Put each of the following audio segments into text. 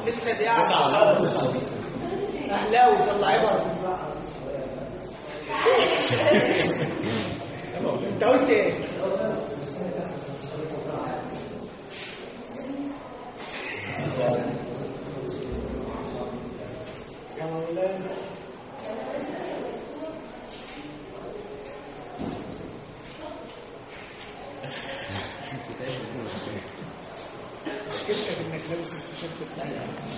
لسه دي قاعد اهلاوي طلع عبر انت قلت ايه يا مولانا مشكلتك انك لابس التيشيرت بتاعي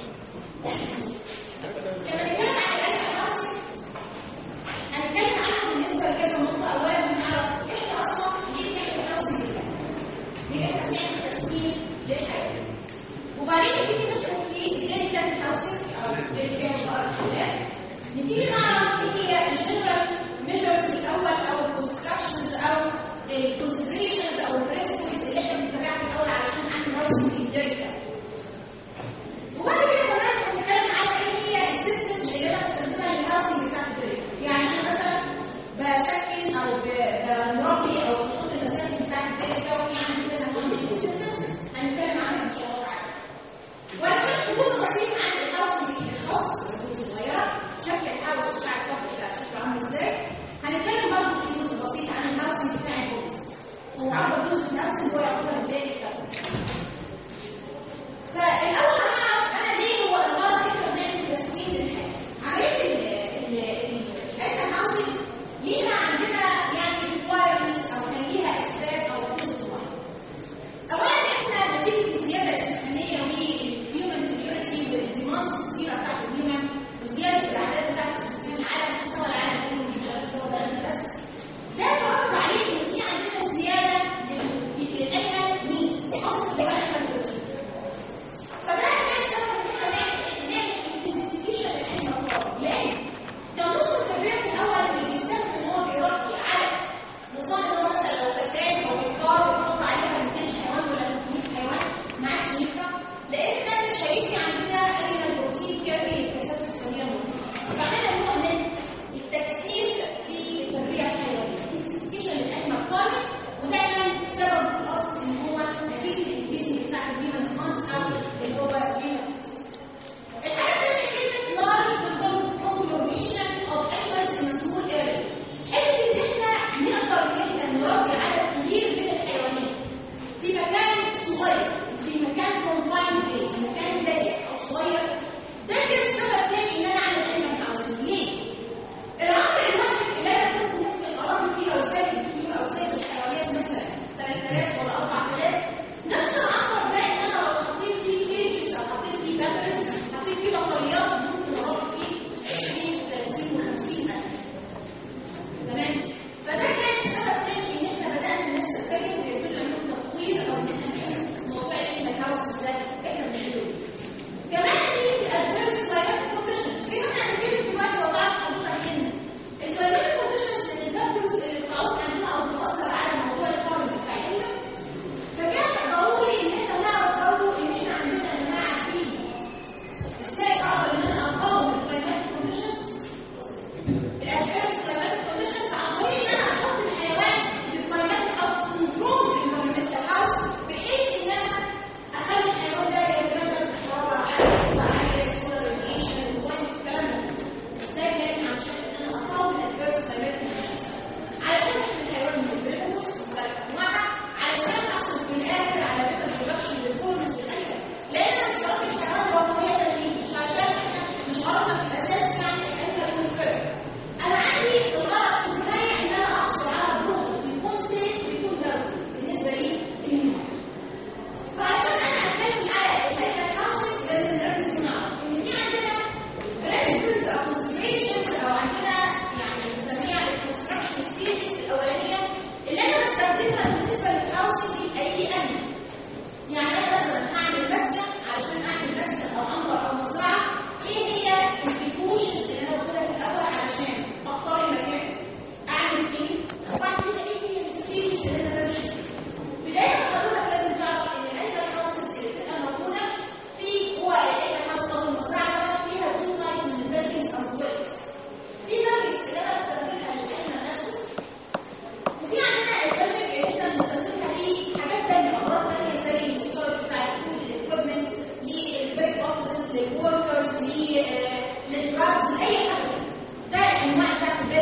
هنتكلم عنها بالنسبه لكذا نقطه اولا نعرف احنا اصلا ليه بنعمل هاوسنج ليه احنا بنعمل تسكين للحياه وبعدين نبتدي ندخل في ليه بنعمل هاوسنج او ليه بنعمل ارض الحياه نبتدي نعرف ايه هي الجنرال ميجرز الاول او الكونستراكشنز او الكونسيدريشنز او البرنسبلز اللي احنا بنتبعها في الاول علشان اعمل هاوسنج للجريده وبعد كده كمان هنتكلم على ايه هي السيستمز اللي انا بستخدمها للهاوسنج بتاعت البريد يعني انا مثلا بسكن او ب- بنربي او بحط المساكن بتاعت البريد ده وفي عندي كذا نوع من السيستمز هنتكلم عنها ان شاء الله تعالى ولكن في جزء بسيط عن الهاوسنج الخاص بالبيوت الصغيره شكل الهاوس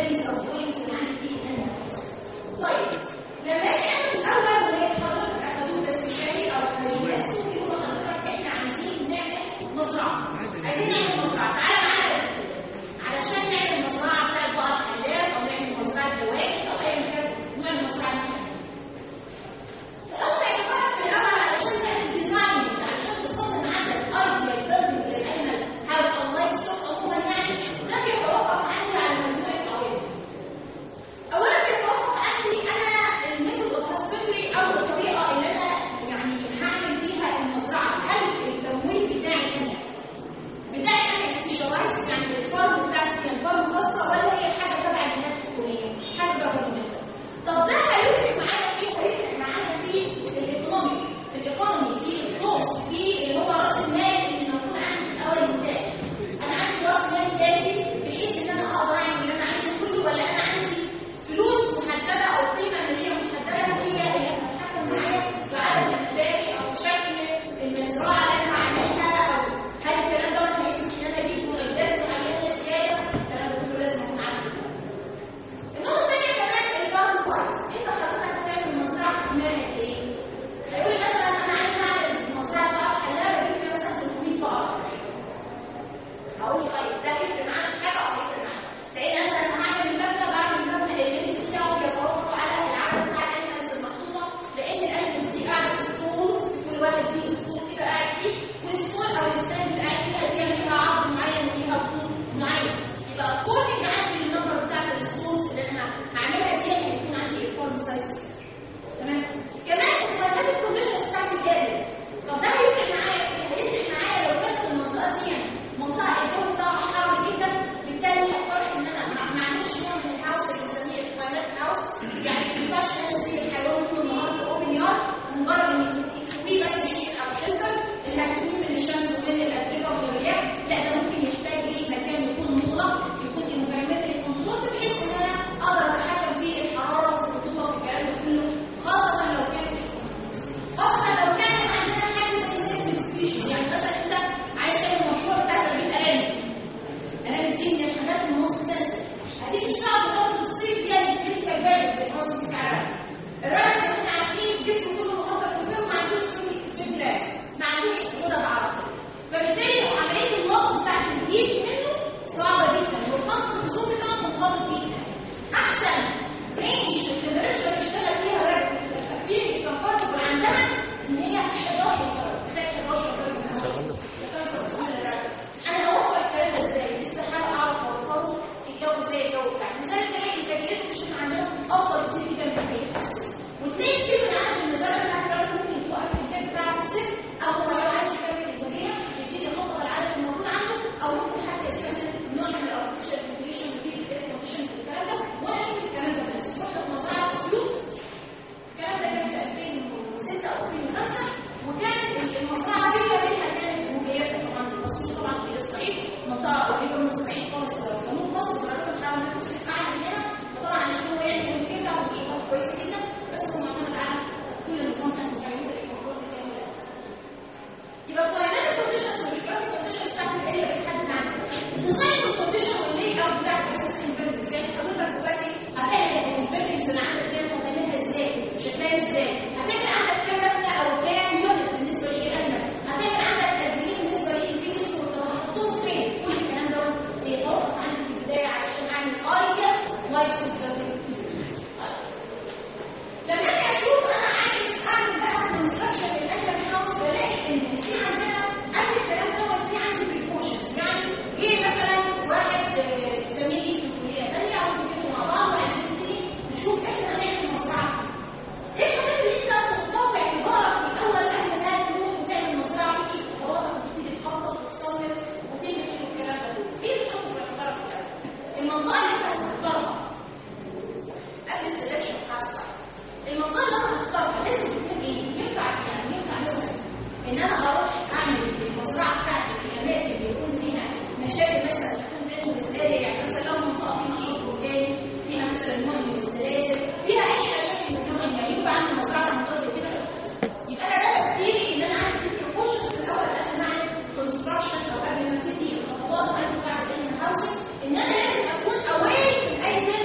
البيلديز او البولينجز اللي عندي فيه الانيمال هاوس طيب لما اجي اعمل الاول وهي حضرتك اخدوه استشاري او مجلس بيقولوا حضرتك احنا عايزين نعمل مزرعه عايزين نعمل مزرعه تعالى معانا علشان نعمل مزرعه بتاعت بقر حلال او نعمل مزرعه فواكه او ايا كان نوع المزرعه اللي احنا الأول عبارة في الأول علشان تعمل ديزاين علشان تصمم عندك ايديال بيلدنج للأنيمال هاوس أو لايف ستوك عموما يعني ده بيتوقف عندي على مجموعة قواعد. أولا بيتوقف عندي أنا الميثود اوف هاسبندري أو الطريقة اللي أنا يعني هعمل بيها المزرعة هل التمويل بتاعي أنا بتاعي أنا سبيشالايز يعني الفارم بتاعتي الفارم خاصة ولا هي حاجة تبع الجهات الحكومية حاجة جوهرية طب ده هيفرق معايا في هيفرق معايا في الايكونوميك في الايكونومي في الفلوس في اللي هو راس المال اللي موجود عندي في الاول بتاعي انا عندي راس مال كافي بحيث ان انا اقدر اعمل اللي انا عايزه كله ولا انا عندي فلوس محدده او قيمه ماليه محدده هي اللي هتتحكم معايا في عدد الانتاج او في شكل المزرعه اللي انا هعملها او هل الكلام ده هيسمح ان انا اجيب معدات معينه زياده الكلام ده كله لازم اكون عارفه النقطة الثانية كمان الفارم سايز، أنت حضرتك هتعمل مزرعة حماية قد إيه؟ هيقول لي مثلا أنا عايز أعمل مزرعة بقر حلال أجيب لي مثلا 300 بقرة. هقول له طيب ده هيفرق معانا في حاجة أو هيفرق معانا؟ لأن أنا لما هعمل المبنى بعمل المبنى اللينس بتاعه بيتوقف على العدد بتاع الأنيمالز المحطوطة لأن الأنيمالز دي قاعدة في سكولز كل واحد ليه سكول كده قاعد فيه والسكول أو الستاند اللي قاعد فيها دي ليها عرض معين وليها طول معين. يبقى اكوردنج عندي النمبر بتاعت السكولز اللي انا هعملها دي هيكون عندي الفورم سايز تمام كمان الكلايماتيك كونديشنز بتاعت الاريا طب ده هيفرق معايا في ايه؟ هيفرق معايا لو كانت المنطقه دي يعني منطقه الجو بتاعها حر جدا بالتالي هضطر ان انا ما ما اعملش نوع من الهاوس اللي بنسميه الكلايماتيك هاوس يعني ما ينفعش ان انا اسيب الحيوان طول النهار في اوبن يارد مجرد ان يكفيه بس شيء او شلتر اللي هتحميه من الشمس ومن الاتربه والرياح لا ده ممكن يحتاج ليه مكان يكون مغلق يكون انفيرمنتال كنترول بحيث ان انا اقدر اتحكم في الحراره وفي الرطوبه وفي الكلام ده كله خاصه لو كان خاصه لو كان عندنا حاجه زي سيستم سبيشيز يعني مثلا انت عايز تعمل مشروع بتاع تجيب ارانب ارانب دي من الحاجات الموست سنسيتيف هتيجي تشتغل في فتره الصيف دي الكريتيكال بالانس بالموسم بتاع الرانب الرانب زي ما احنا عارفين جسمه كله مغطى بالفيلم ما عندوش سبيكلاس ما عندوش غدد عرضيه فبالتالي عمليه الوصف بتاعت الهيت منه صعبه جدا والضغط الرسوم بتاعه منخفض جدا احسن رينج التمبريتشر يشتغل فيها رجل التكفير الكمفورتبل عندها ان هي 11 درجه تحتاج 11 درجه انا اوفر الكلام ده ازاي؟ استحاله اعرف اوفره في جو زي الجو بتاعنا لذلك تلاقي التكييف في الشتاء عندنا افضل كتير جدا من التكييف في الصيف وتلاقي كتير من عدد المزارع بتاعت الراجل ممكن توقف في البيت بتاعه في الصيف او هو لو عايش في كامل الدنيا يبتدي يحط العدد الموجود عنده او ممكن حتى يستخدم نوع من الارتفيشال فنتيليشن ويجيب الاير كونديشن والكلام ده وانا اشوف الكلام ده بنفسي رحت في مزرعه اسيوط الكلام ده كان في 2006 او 2005 وكانت المزرعه بينها وبينها كانت مجيده طبعا في الاسيوط طبعا في الصعيد منطقه قريبه من الصعيد خالص جنوب مصر غالبا بنحاول ناخد صيف اعلى من هنا فطبعا عشان هو يعمل كده وشغال كويس جدا بس هو معتمد على كل نظام كان بيعمله الكنترول اللي بيعمله يبقى الكلايماتيك كونديشنز والجيوغرافيك كونديشنز بتاعت الاريا بتحدد عندي الديزاين والكونديشن واللاي اوت بتاع السيستم بيلدنجز يعني حضرتك دلوقتي هتعمل البيلدنجز اللي عندك دي هتعملها ازاي؟ شكلها ازاي؟ هتعمل عندك كام مبنى او كام يونت بالنسبه للانيمال؟ هتعمل عندك قد ايه بالنسبه للانفينيس وهتحطهم فين؟ كل الكلام ده بيتوقف عندي في البدايه علشان اعمل ايديا لايف ستايل لما اجي اشوف انا عايز اعمل بقى كونستراكشن للانيمال هاوس بلاقي ان في عندنا قبل الكلام دوت في عندي بريكوشنز يعني ايه مثلا واحد آه، زميلي في الكليه ثانيه او بنتكلم مع بعض وعايزين نبتدي نشوف احنا هنعمل مزرعه ايه الحاجات اللي انت متطوع اعتبارك في الاول قبل ما تروح وتعمل مزرعه وتمشي في خطواتك وتبتدي تخطط وتصمم وتعمل ايه والكلام ده كله ايه اللي بتحطه في اعتبارك في الأول؟ المنطقه اللي انت هتختارها قبل السلكشن بتاع السايت المنطقه اللي انا هختارها لازم تكون ايه؟ ينفع يعني ينفع مثلا ان انا اروح اعمل المزرعه بتاعتي في اماكن بيكون فيها مشاكل مثلا تكون دينجرس اريا يعني مثلا لو منطقه فيها نشاط بركاني فيها مثلا نوع من السلاسل فيها اي مشاكل من النوع اللي هيبقى عندي مزرعه منطقه زي كده يبقى انا ده تفكيري ان انا عندي بريكوشنز في الاول قبل ما اعمل كونستراكشن او قبل ما ابتدي الخطوات عندي بتاعت الانيمال هاوسنج ان انا لازم اكون اواي من اي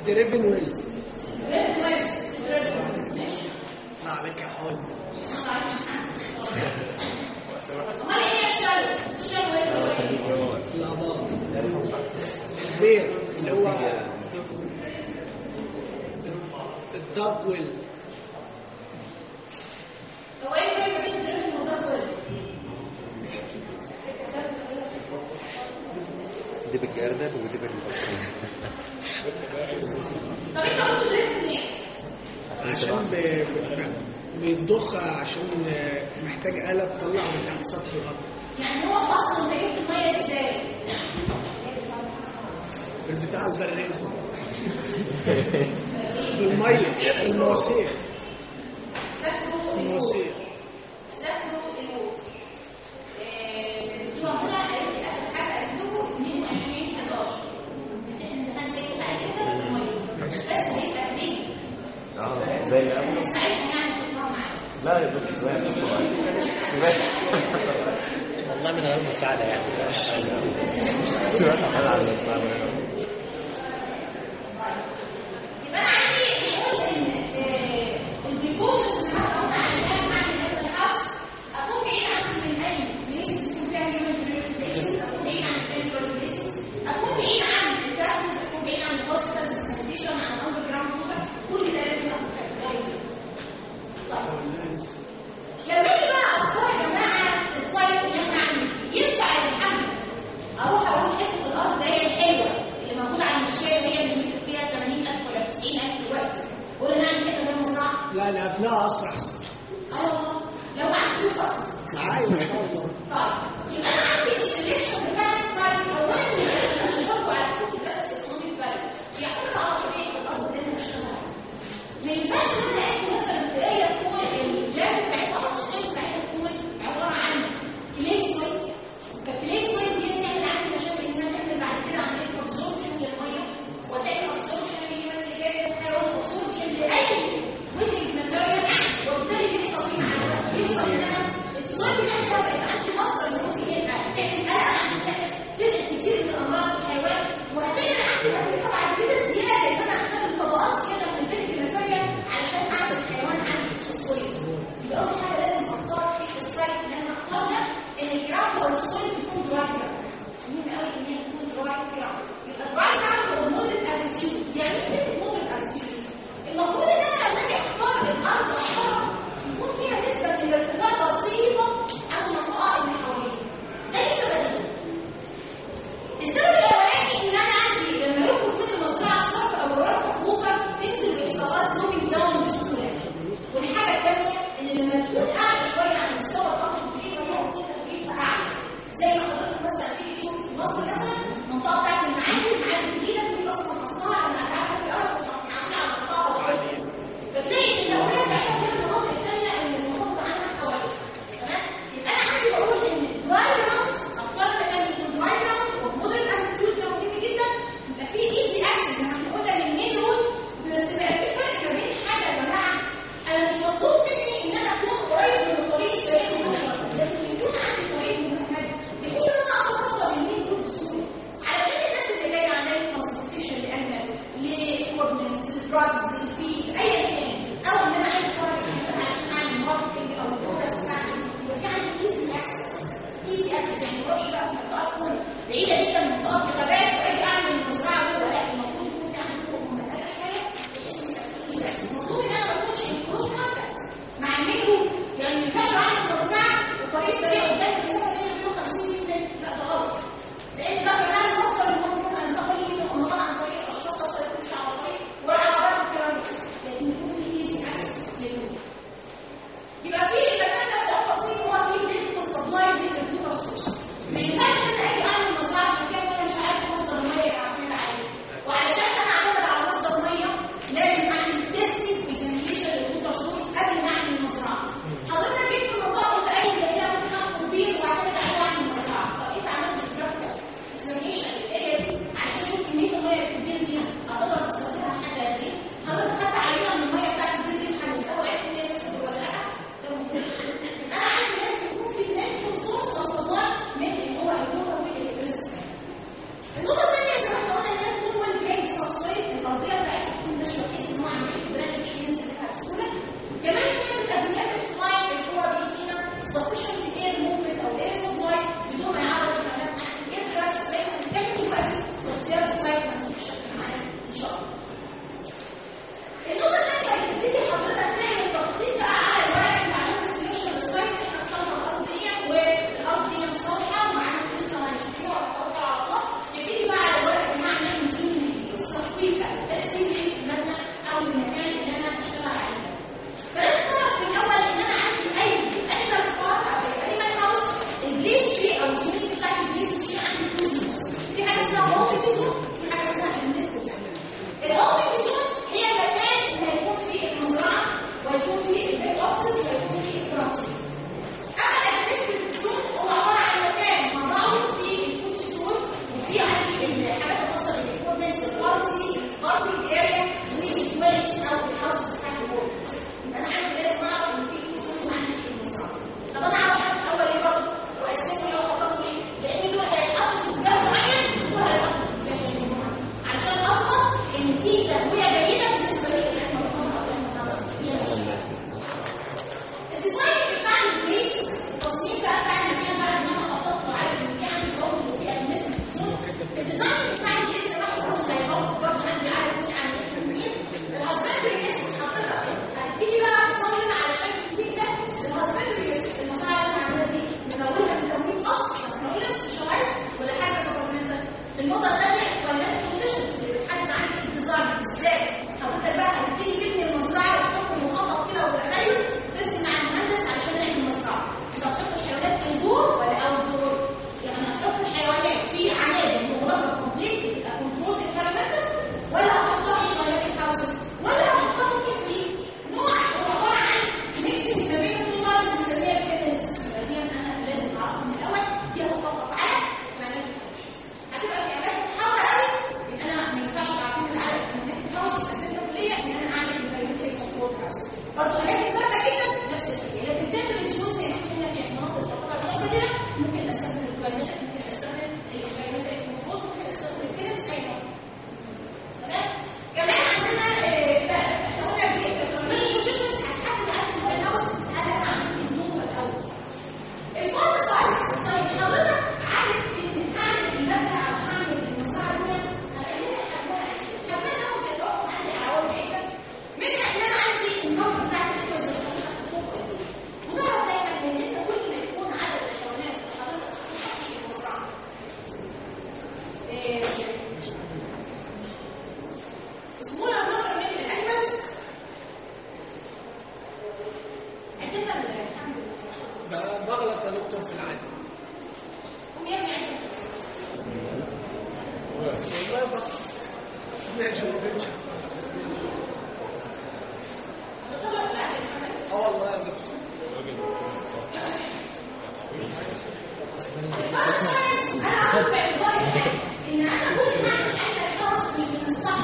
دريفن ويلز ريد ويبس ماشي لا عليك يا حوض امال ايه هي الشلو الشلو ايه هو ايه الابار البير اللي هو الدب وال هو ايه الفرق بين الدريفن والدبل دي بالجردل ودي بال طب انت قلت دريفن ليه؟ عشان ب- ب- بيتضخ عشان محتاج آلة تطلع من تحت سطح الأرض يعني هو اصلا انت جبت الميه ازاي؟ بالبتاع البريد بالمية بالمواسير ذاكروا المواسير ذاكروا الوقت انتوا موجوده قالت لي اخر حاجه قالت لكم 22 11 امتحان ساكت بعد كده الميه بس هيبقى ليه؟ اه زي اللي قبل ساعتها يعني تطلعوا معايا لا يا دكتور زي اللي قبل سمعت والله من غير مساعدة يعني سمعت حاجة على المساعدة يبقى انا عندي نقول ان البريكوشنز اللي انا قلت عشان اعمل هذا الحبس اكون بعيد عنه من اي بليسز يكون فيها هيومن بليسز اكون بعيد عن الانجوال بليسز اكون بعيد عن التاكلز اكون بعيد عن الهوسبيتالز السانيتيشن عن الاندر جراوند ووتر كل ده لازم اكون فاهم طيب لما اجي بقى اختار يا جماعه السايت اللي احنا عاملين ينفع يا محمد اروح اقول حته الارض ده هي الحلوه اللي موجوده على المشايه وهي اللي بنجيب فيها 80000 ولا 90000 دلوقتي قول انا اعمل كده ده مزرعه لا نقبلها أسرع أحسن اه لو معاك فلوس اصلا عايز إن شاء الله طيب يبقى انا عندي السلكشن بتاع السايت اولا مش برضه على فكره بس ايكونوميك فاليو يعتمد على طبيعه الارض اللي انا هشتغل ما ينفعش ان انا اجي مثلا في ايه تكون اللاب بتاعتها او السايت بتاعتها تكون عباره عن كلي سويت فكلي سويت دي بنعمل عندي مشاكل ان انا نعمل بعد كده عمليه ابزوربشن للميه وتلاقي ابزوربشن اللي هي اللي جايه حيوان ابزوربشن لاي ويتنج ماتيريال وبالتالي بيحصل فيه معانا بيحصل ان انا السويت نفسها بقت عندي مصدر اللي ممكن يبقى تعمل قلق عندي تنقل كتير من امراض الحيوان وهتلاقي انا عندي تكلفه بعد كده زياده ان انا احتاج طبقات زياده من البنك الماتيريال علشان اعزل الحيوان عندي في السويت يبقى اول حاجه لازم اختار فيه في السايت اللي انا هختار ده ان الجراوند او السويت يكون دراي جراوند مهم قوي ان هي تكون دراي جراوند يبقى دراي جراوند هو مودريت اتيتيود يعني ايه كلمه مودريت اتيتيود المفروض ان انا لما اجي اختار الارض اختارها يكون فيها نسبه من الارتفاع بسيطه عن المنطقه اللي حواليها ده لسببين السبب الاولاني ان انا عندي لما يخرج من المزرعه الصرف او الورق مفروضه تنزل باصابات سلوبينج داون بسهوله والحاجه الثانيه ان لما تكون اعلى شويه عن مستوى الارض الكبير هي المفروض تكلفه اعلى زي ما حضرتك مثلا تيجي تشوف في مصر مثلا المنطقه بتاعت المعادن المعادن الجديده دي اصلا تصنيعها لما تعرف في الارض عامله على منطقه عاليه فتلاقي ان الاولاد بتاعتها غير المناطق الثانيه اللي المفروض عنها حوالي تمام يبقى انا عندي بقول ان دراي جراوند اختار مكان يكون دراي جراوند ومودرن اتيتيود ده مهم جدا يبقى في ايزي اكسس زي ما احنا قلنا للمين رود بس بقى في فرق ما بين حاجه يا جماعه انا مش مطلوب مني ان انا اكون قريب من الطريق السريع مباشره لكن يكون عندي طريق مهمل بحيث ان انا اقدر اوصل للمين رود بسهوله علشان الناس اللي جايه عمليه ترانسبورتيشن لاهلها لايكوبمنتس للدراجز للفيد ايا كان او ان انا عايز اتفرج علشان اعمل ماركتنج او البرودكتس بتاعتي يبقى في عندي ايزي اكسس ايزي اكسس يعني ما اروحش بقى في منطقه تكون بعيده جدا من منطقه الغابات واجي اعمل المزرعه جوه لا المفروض يكون في عندي طرق ممهده شويه بحيث ان يبقى في ايزي اكسس المفروض ان انا ما اكونش كروس كونتاكت مع الميكرو يعني ما ينفعش اعمل مزرعه والطريق سريع قدامي مسافه 150 متر لا ده غلط لان ده كمان مصدر اللي ممكن انتقل ليه من امراض عن طريق اشخاص اصلا يكونش على الطريق ولا عربات والكلام ده لكن يكون في ايزي اكسس للميكرو يبقى في المكان ده بيوفر فيه هو في بيدخل سبلاي من الكمبيوتر سورس ما ينفعش ان انا اجي اعمل مزرعه في مكان وانا مش عارف مصدر الميه اللي هعتمد عليه وعلشان انا اعتمد على مصدر ميه لازم اعمل تيستنج حطهم في العدد قوم يا ابني عد والله ضغط ماشي وبمشي بتطلع في العدد اه والله يا دكتور انا عارفه باعتباري ان انا كل ما اعمل الحرص مش من الصح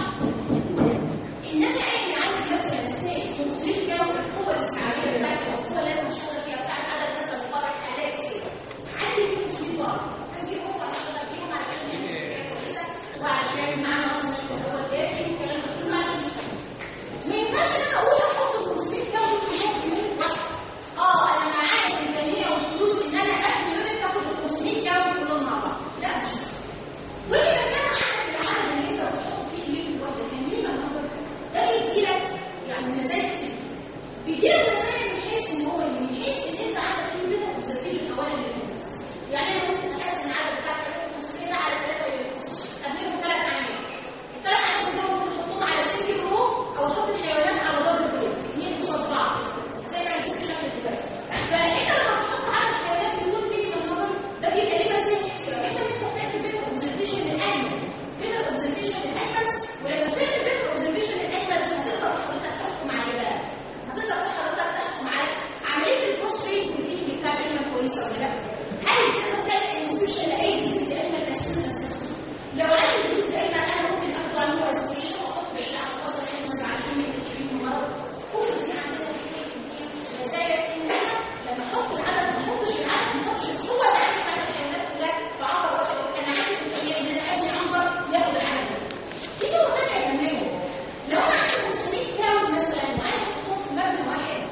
ان انا اجي عندي مثلا سي 500 جو القوه الاستيعابيه بتاعتي او القوه اللي انا بشتغل فيها بتاعت عدد مثلا فرق حالات سي عندي في 500 فرق عندي قوه اشتغل فيهم علشان يبقى كويسه وعشان معانا مثلا اللي هو الدافي والكلام ده كله عشان نشتغل ما ينفعش ان انا اقول احط 500 جو في نص يوم واحد اه انا معايا الامكانيه والفلوس ان انا ابني يونت تاخد ال 500 جو كلهم مع بعض لا مش صح. كل ما كان عندك العدد اللي انت بتحط فيه الليل الواحد كان ليه النهارده ده بيديلك يعني مزايا كتير بيديلك مزايا من حيث ان هو من حيث ان انت عندك في منها اوبزرفيشن اولا للناس يعني انا ممكن اقسم العدد بتاع 3500 على 3 يونتس اديهم ثلاث عينات الثلاث عينات كلهم ممكن احطهم على سنجل رو او احط الحيوانات على دبل رو اثنين قصاد بعض زي ما هنشوف في شكل دلوقتي فانت لما تحط عدد الحيوانات في يوم تيجي النهارده ده بيبقى ليه مزايا كتير انت ممكن تعمل بينها اوبزرفيشن للاجمل بين الاوبزرفيشن للاجمل ولما تعمل بين الاوبزرفيشن للاجمل هتقدر حضرتك تحكم على الجبال هتقدر حضرتك تحكم على عمليه الكروس ريت والفيلم بتاع الكلمه كويسه ولا لا هل تقدر تعمل انسبشن لاي ديزيز اجمل اساسا لو انا الديزيز اجمل انا ممكن اخده على نوع اسبيشن واحط بعيد عن القصر مثلا عشان ما يجيش مرض كل دي عندنا مزايا ان انا لما احط العدد ما احطش العدد ما احطش القوه اللي عندي بتاعت الحيوانات كلها في عنبر واحد انا عندي الامكانيه ان انا ابني عنبر ياخد العدد ده. في نقطه ثانيه كمان لو انا عندي 500 كاوز مثلا وعايز احطهم في مبنى واحد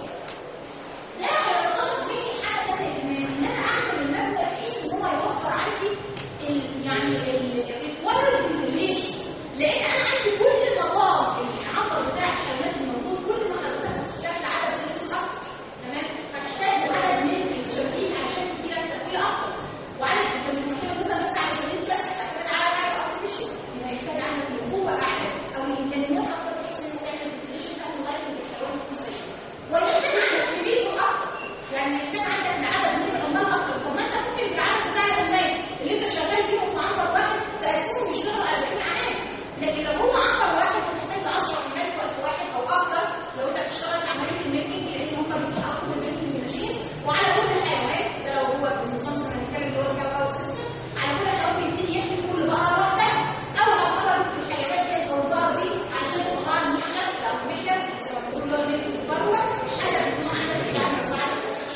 لا هيتطلب مني حاجه ثانيه كمان ان انا اعمل المبنى بحيث ان هو يوفر عندي ال يعني الكواليتي ريليشن لان انا عندي كل مقام العنبر بتاع الحيوانات الموجود كل ما حضرتك هتحتاج عدد فلوس اكتر تمام هتحتاج عدد من المشاركين عشان تديلك تقويه اكتر وعدد انت مش محتاج مثلا بس على شغالين بس هتحتاج على حاجه اكتر في يبقى يحتاج عدد من القوه اعلى او الامكانيات اكتر بحيث ان انت تعمل الريليشن بتاع اللايف للحيوان المصري ويحتاج عندك كبير اكتر يعني يحتاج عندك عدد من العمال اكتر طب ما انت ممكن في العدد بتاع العمال اللي انت شغال فيهم في عنبر واحد تقسمهم يشتغلوا على 40 عمال لكن لو هو عنبر واحد محتاج 10 عمال في وقت واحد او اكتر لو انت بتشتغل في عمليه الميكنج لان هم بيتحركوا من الميكنج ماشينز وعلى كل حيوان ده لو هو النظام زي ما هنتكلم اللي هو الجو سيستم على كل حيوان بيبتدي يحمي كل بقره لوحدها او هتمرن في الحيوانات زي البقره دي علشان تطلع المحنه او المحنه زي ما بيقولوا اللي هو الميكنج بره حسب النوع عندك يعني مزرعه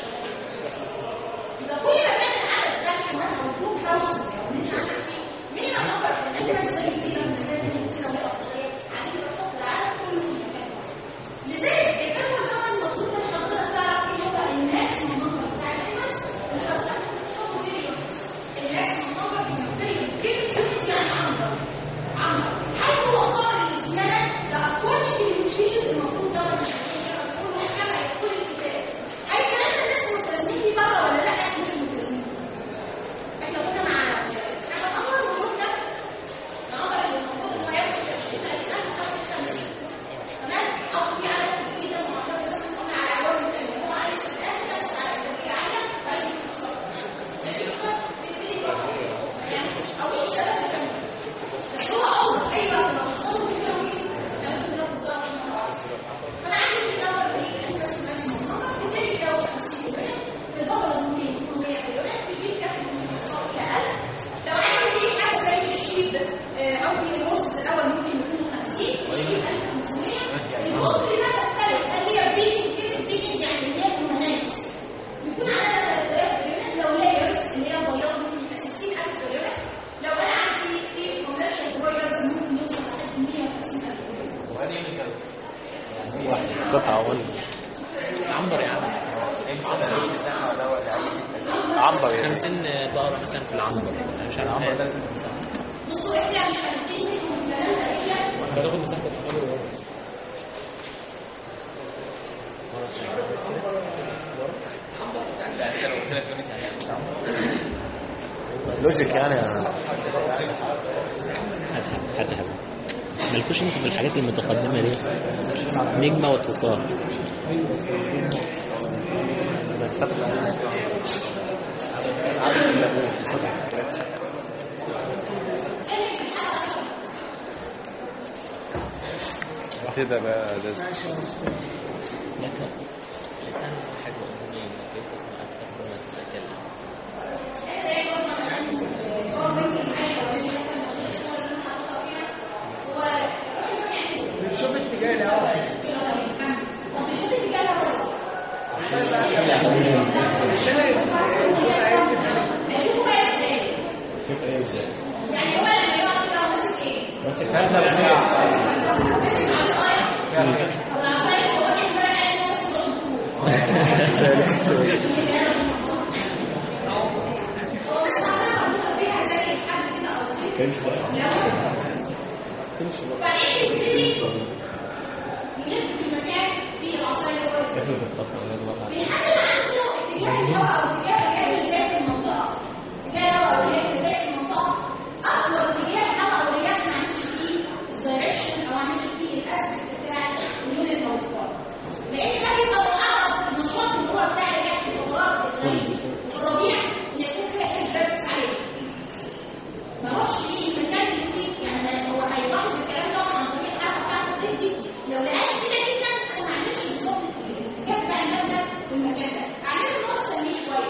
يبقى كل ما كان العدد بتاع الحيوان او الجروب هاوس او مش عندك مين ما نمبر ان انت تسوي كتير ازاي من كتير ولا اكتر عليك تحط العدد كله في مكان لذلك الاول طبعا المفروض ان حضرتك تعرف ايه هو الماكسيمم نمبر بتاع الانيمالز اللي حضرتك بتحطه بين الانيمالز الماكسيمم نمبر بين كلمه يونت يعني عنبر عنبر هل هو قابل للزياده؟ ده اكوردنج للسبيشيز المفروض ده كله كما يقول الكتاب اي كلام الناس ملتزمين بيه بره ولا لا احنا مش ملتزمين احنا كنا مع احنا عمر وشفنا العمر اللي المفروض ان هو ياخد 20 30 الف تاخد 50 تمام او في عدد كبير ده معتبر زي ما قلنا على عوامل تانية هو عايز الان بس على كميه عاليه فعايز يتصرف ماشي بيبتدي يعني او ايه سبب تاني بس هو عمر اي وقت لو حصل له كده ممكن ممكن ياخد ضغط مره واحده فانا عندي في نمبر ايه بس ماكسيموم نمبر في الدنيا بيدور 50 مليون في البقره ممكن يكون 100 مليون في البيت كان ممكن يوصل الى 1000 لو عندي في حاجه زي الشيب آه، او في الهورس الاول ممكن يكونوا 50 20500 البقر ده مختلف هل هي بريدنج كده بريدنج يعني اللي هي الهرمونات بيكون عددها 3000 مليون لو لايرز اللي هي بياض ممكن يبقى 60000 مليون لو انا عندي في كوميرشال برويلرز ممكن يوصل لحد 150000 مليون قطعة ولا عنبر يا عم مش مساحة ولا ولا أي حتة عنبر يعني 50 بقرة مثلا في العنبر انا مش عارف عنبر إيه. ده لازم مساحة بصوا احنا مش هنبتدي من الكلام ده الا هتاخد مساحة العنبر ورا. يعني لو قلت لك يونت يعني لوجيك يعني هاتها هاتها مالكوش انتوا في الحاجات المتقدمة دي نجمة واتصال بس كده بقى ده ماشي يا استاذ لك لسان واحد وأذنين كيف تسمع أكثر مما تتكلم بنشوف اتجاه الهواء بيشوف الرجاله بره عشان الصوت هيركب عليه هيشوفوا بقى ازاي شوف ايه ازاي يعني هو لما يقعد كده ماسك ايه؟ بس كانت بسيطة ماسك عصايه او العصايه هو واحد بقى قاعد ماسك الطول هو بس العصايه مربوطه بيها زي الحبل كده او طريق كان شوية وبعدين يبتدي يلف في المكان فيه العصايه اللي هو احنا زفتنا الله بيحدد عنده اتجاه الهواء او اتجاه الرياح لذات المنطقه اتجاه الهواء او الرياح لذات المنطقه اقوى اتجاه الهواء او الرياح ما عملش فيه الدايركشن او عملش فيه الاسبكت بتاع اليون الموفر لان ده بيبقى معرض للنشاط اللي هو بتاع الرياح في الاوراق الغريب في الربيع ان يكون فيها احداث عليه ما اروحش فيه المكان اللي فيه يعني ما- هو هيلاحظ الكلام ده عن طريق الحركه بتاعته ضدي لو لقاش كده جدا انا ما اعملش بالظبط الاتجاه بتاع النوم ده في المكان ده اعمله ان هو سميه شويه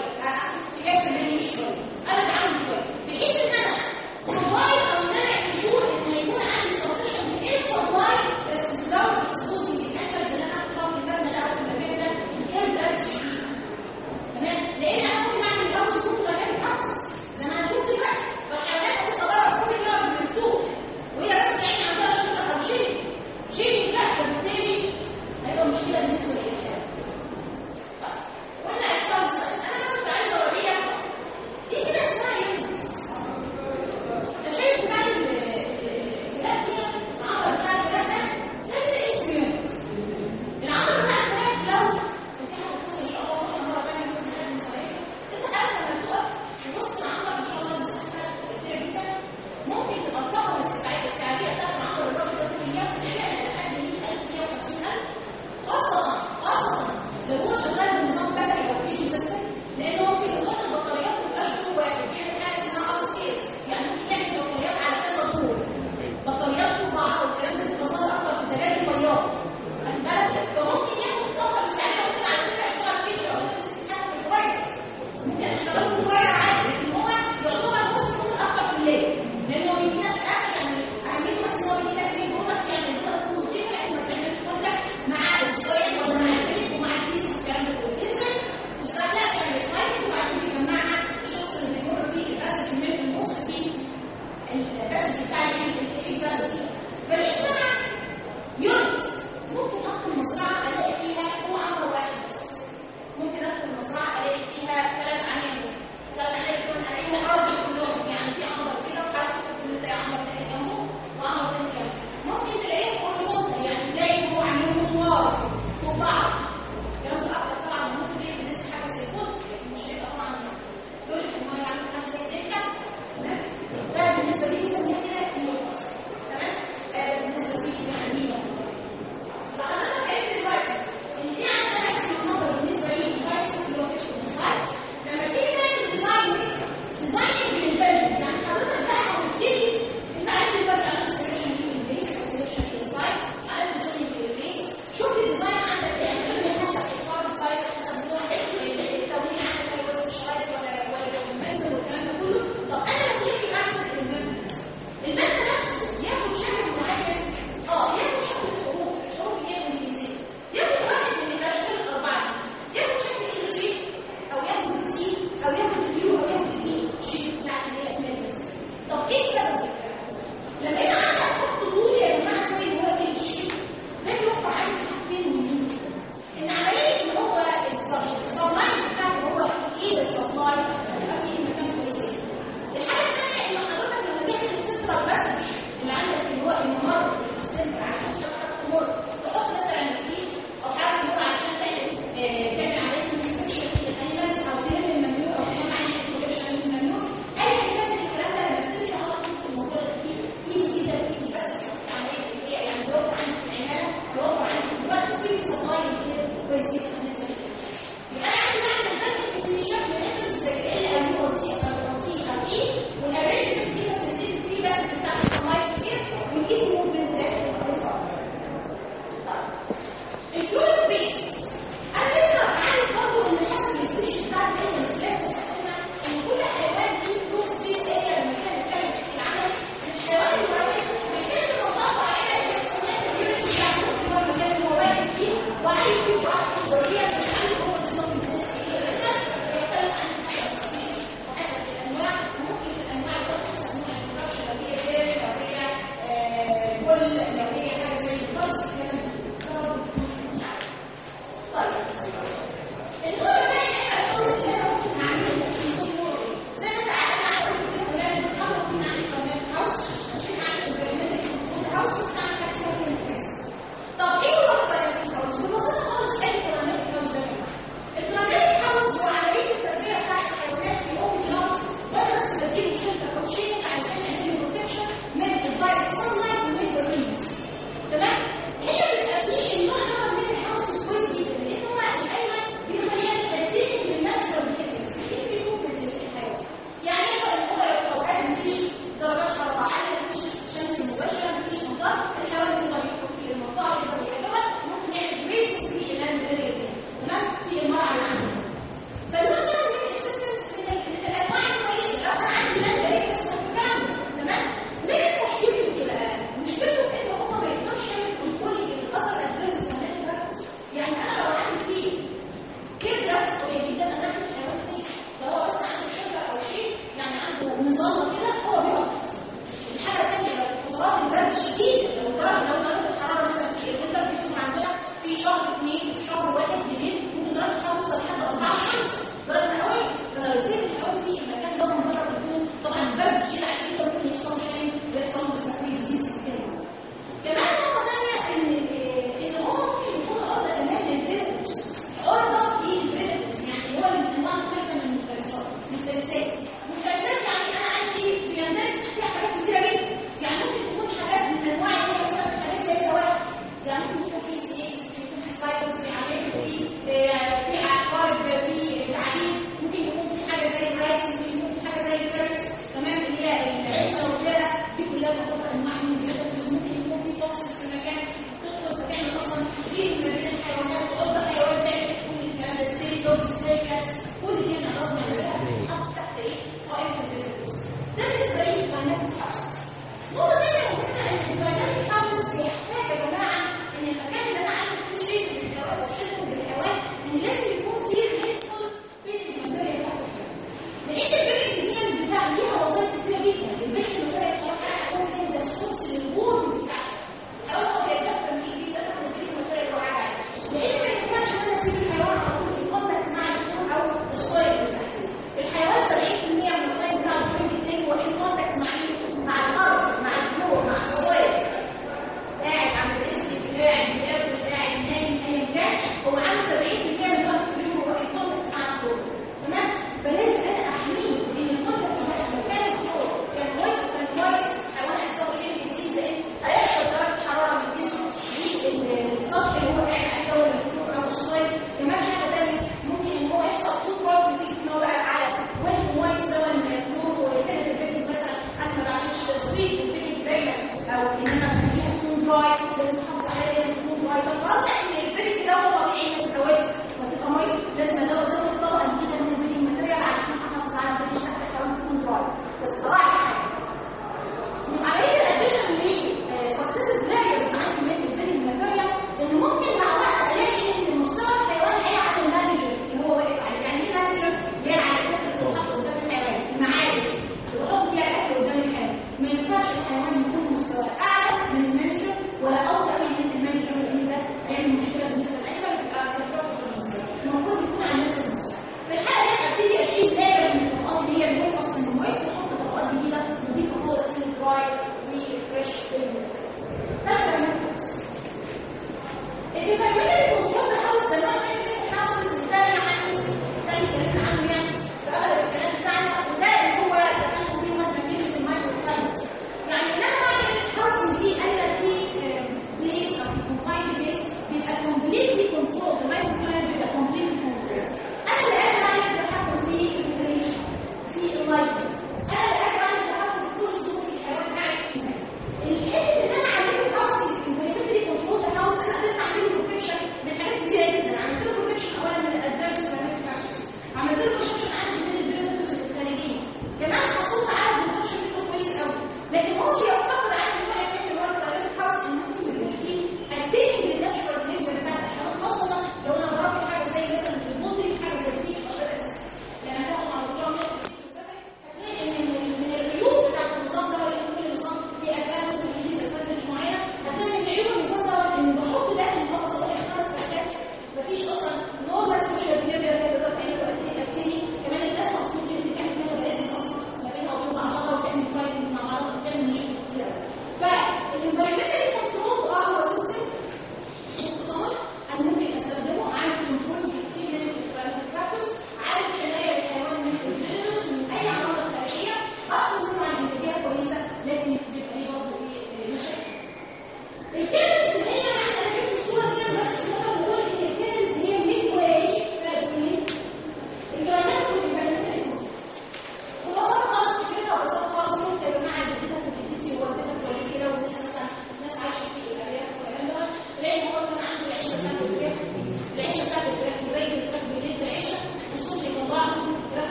آه، في عقارب في تعابين ممكن يكون في حاجه زي الرايس ممكن يكون في حاجه زي الفيرس تمام اللي هي العيشه والفرق دي كلها تعتبر انواع من الجلد بس ممكن يكون في توكسيس في مكان تدخل فتعمل اصلا في ما بين الحيوانات وقضى حيوان تعمل تكون الكلام ده ستيري دوجز ستيري كاتس كل دي احنا لازم نعملها تحط تحت ايه قائمه الفيروس ده بالنسبه لي البيانات الحبس نقطه ثانيه مهمه ان البيانات الحبس بيحتاج يا جماعه ان المكان اللي انا عامل فيه شيء بالحيوان او شبه بالحيوان ان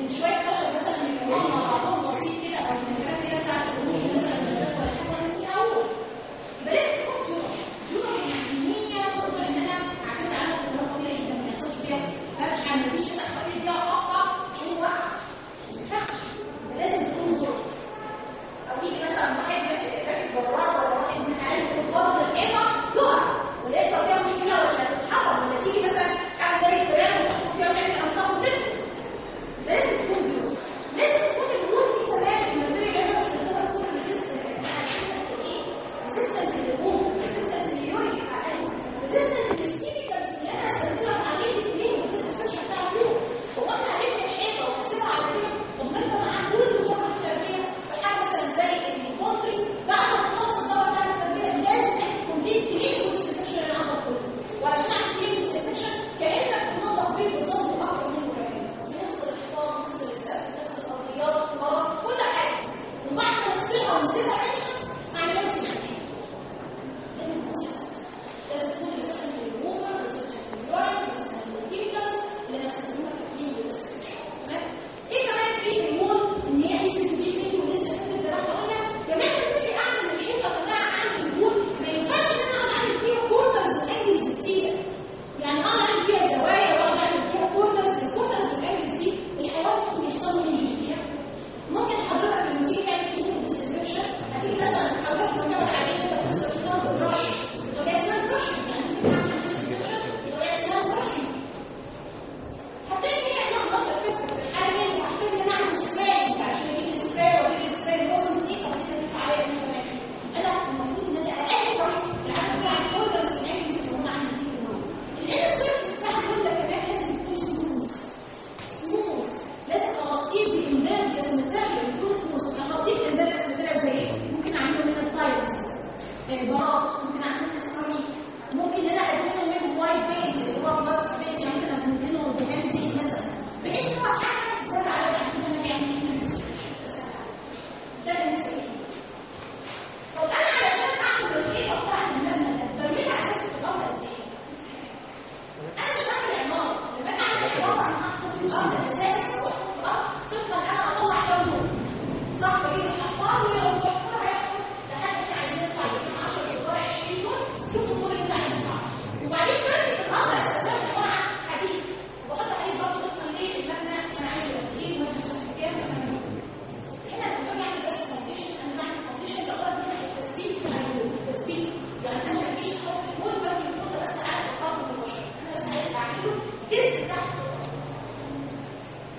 من شويه خشب مثلا يكونوا مع بعضهم بسيط كده او من الحاجات اللي هي بتاعت القروش مثلا ولا حاجه من الاول يبقى لازم تكون جرح جرح يعني نيه برضه ان انا اعتمد على الامور طبيعي جدا ما يحصلش فيها فتحه ما فيش مثلا خليه فيها خبطه ووقع ما ينفعش يبقى لازم تكون جرح او يجي مثلا واحد ماشي راكب جرار ولا واحد من عيال بتتفضل الحيطه تقع ولا يحصل فيها مشكله ولا تتحول ولا تيجي مثلا حاجه زي الفيران وتحط فيها وتعمل انطاق وتدخل لازم تكون جرح لازم تكون الامور دي كمان المبنيه اللي انا بستخدمها تكون ريزيستنت ريزيستنت ايه؟ ريزيستنت للهرمون ريزيستنت لليوريك ريزيستنت للكيميكالز اللي انا استخدمها في عمليه الكلين والديسنفكشن بتاع الهرمون هو انا هجيب الحيطه واسيبها على كده طب ما انت مع كل خبره التربيه بحاجه مثلا زي البولتري بعد ما تخلص الدواء بتاع التربيه لازم تعمل كومبليت كلين والديسنفكشن اللي عندك كله وعشان اعمل كلين والديسنفكشن كانك بتنظف بيه بالظبط واكتر منه كمان بنغسل الحيطان بنغسل السقف بنغسل الارضيات الورق كل حاجه وبعد ما نغسلها ونسيبها عيشه اعملها ديسنفكشن لازم تكون ريزيستنت للموفر ريزيستنت للورق ريزيستنت للكيميكالز اللي انا بستخدمها في الكلين والديسنفكشن تمام ايه كمان في هرمون ان هي اسم البيبي ولسه كنت زي ما احنا قلنا كمان بتقولي اعمل الحيطه كلها عندي هرمون ما ينفعش ان انا اقعد اعمل فيها كورنرز وانجلز كتير يعني اقعد اعمل فيها زوايا واقعد اعمل فيها كورنرز الكورنرز والانجلز دي الحيوان ممكن يحصل له انجري فيها ممكن حضرتك لما تيجي تعمل كلين ديسنفكشن هتيجي مثلا حضرتك تتكلم عليه كده بتستخدمها بالبرش وهي اسمها برشنج يعني ممكن اعمل ديسنفكشن وهي اسمها برشنج هتلاقي ان هي نقطه فكره في الحاله دي وهحتاج ان انا اعمل سبراي عشان اجيب السبراي واجيب السبراي الوزن دي طب كده بيدفع عليا انا كمان انا المفروض ان انا اقل طريق العمل بتاع الفولدرز والانجلز اللي هم عندي فيه النهارده الانر سيرفيس بتاع الفولدر كمان لازم يكون سموث سموث لازم اغطيه بامبيرجس ماتيريال يكون سموث اغطيه بامبيرجس ماتيريال زي ايه؟ ممكن اعمله من التايلز بلاط ممكن اعمله من السيراميك ممكن ان انا ادهنه من وايت بينت اللي هو بلاستيك بينت يعني ممكن ادهنه دهان زيت مثلا بحيث ان هو حاجه تسهل على الواحد زي ما بيعمل ده بالنسبه لي طب انا علشان اعمل الحيطه بتاعت المبنى ده برميها على اساس الارض قد ايه؟ انا مش هعمل عماره لما انا اعمل عماره انا هحط الارض اساس واحط الارض طبقا انا اطلع لونه صح بجيب الحفار والحفار هياخد لحد احنا عايزين نطلع من 10 دور 20 دور شوفوا الدور اللي انت عايز تطلع وبعدين برمي في الارض اساسات عباره عن حديد وبحط حديد برضه طبقا للمبنى انا عايزه قد ايه ومبنى مساحه كام هنا لما باجي اعمل بس فاونديشن انا بعمل فاونديشن لغرض منها التثبيت في العلوم التثبيت يعني انا ما اجيش احط المول برمي المول بس على الارض مباشره انا بس عايز اعمله جسم تحت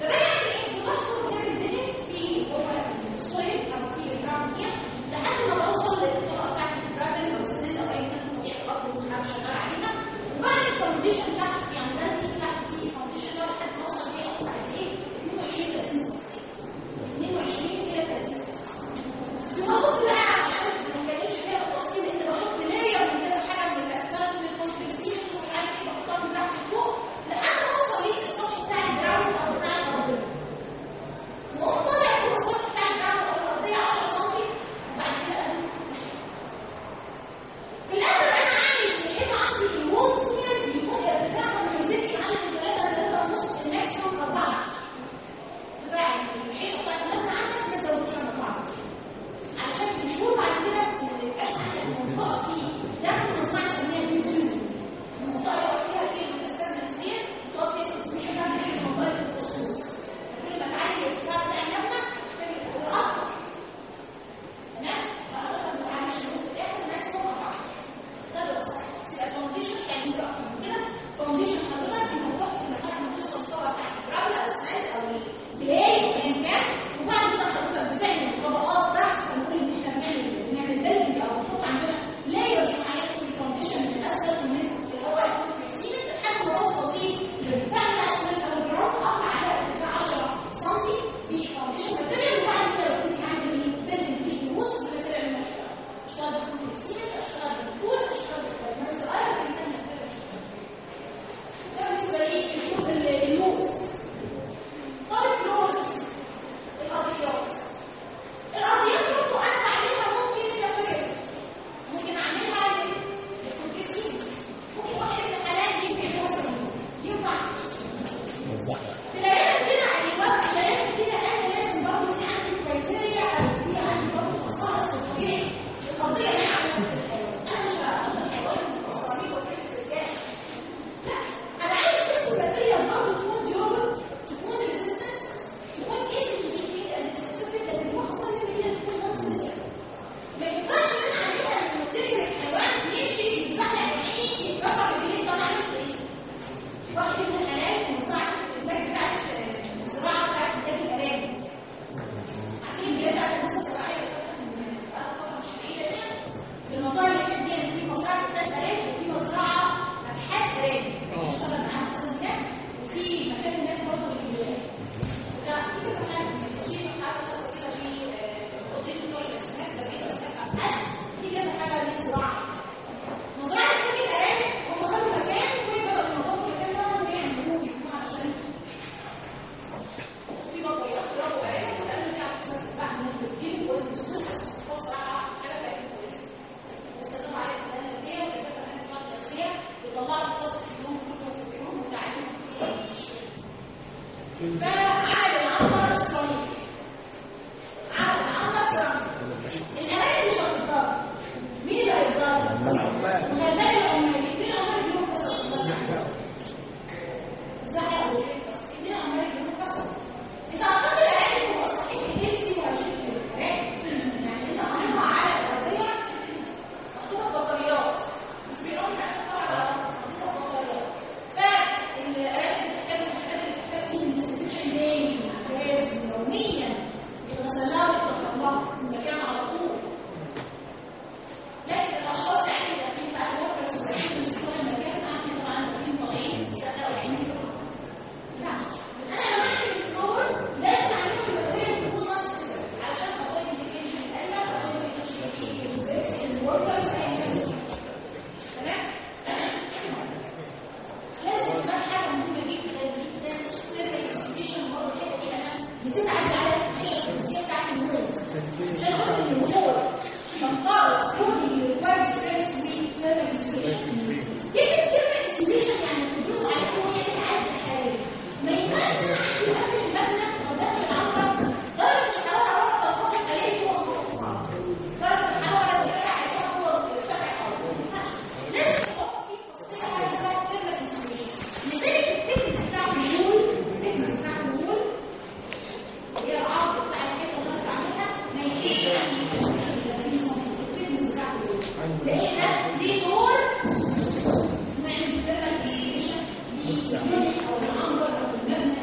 نسيت اعدي على الجزئيه بتاعت النورس عشان خاطر النور منطقه كل الفايب ستريس وثيرمال سبيشن كلمه ثيرمال سبيشن يعني بتدوس على كل يعني عايز حراريه ما ينفعش ان انا اسيب قبل المبنى او داخل العنبر درجه الحراره ورا تنخفض الاقي جوه مرتفع درجه الحراره ترجع عليها جوه مرتفع ما ينفعش لازم تحط فيه خاصيه حاجه اسمها ثيرمال سبيشن لذلك الفكرس بتاع النور الفكرس بتاع النور هي العرض بتاع الحته اللي انا بعملها ما يجيش عن 30 سم الفكرس بتاع النور لان ده ليه دور نعمل ثيرمال سبيشن لليونت او العنبر او المبنى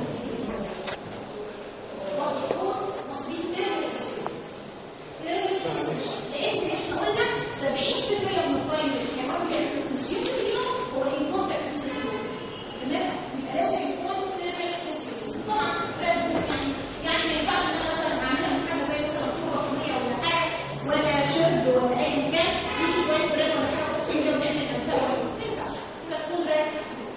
وتكون تصميم ثيرمال سبيشن لان احنا قلنا 70% من الطيب اللي الحيوان بيعمله كونسيوم في اليوم هو الانكونتاكت فيزيكال تمام يبقى لازم يكون ثيرمال كونسيوم طبعا رد يعني يعني ما ينفعش ان انا مثلا اعملها من حاجه زي مثلا طوبه طبيه ولا حاجه ولا شرب ولا ايا كان في شويه فرن ولا حاجه في اليوم تعمل انفاق ما ينفعش يبقى تكون رد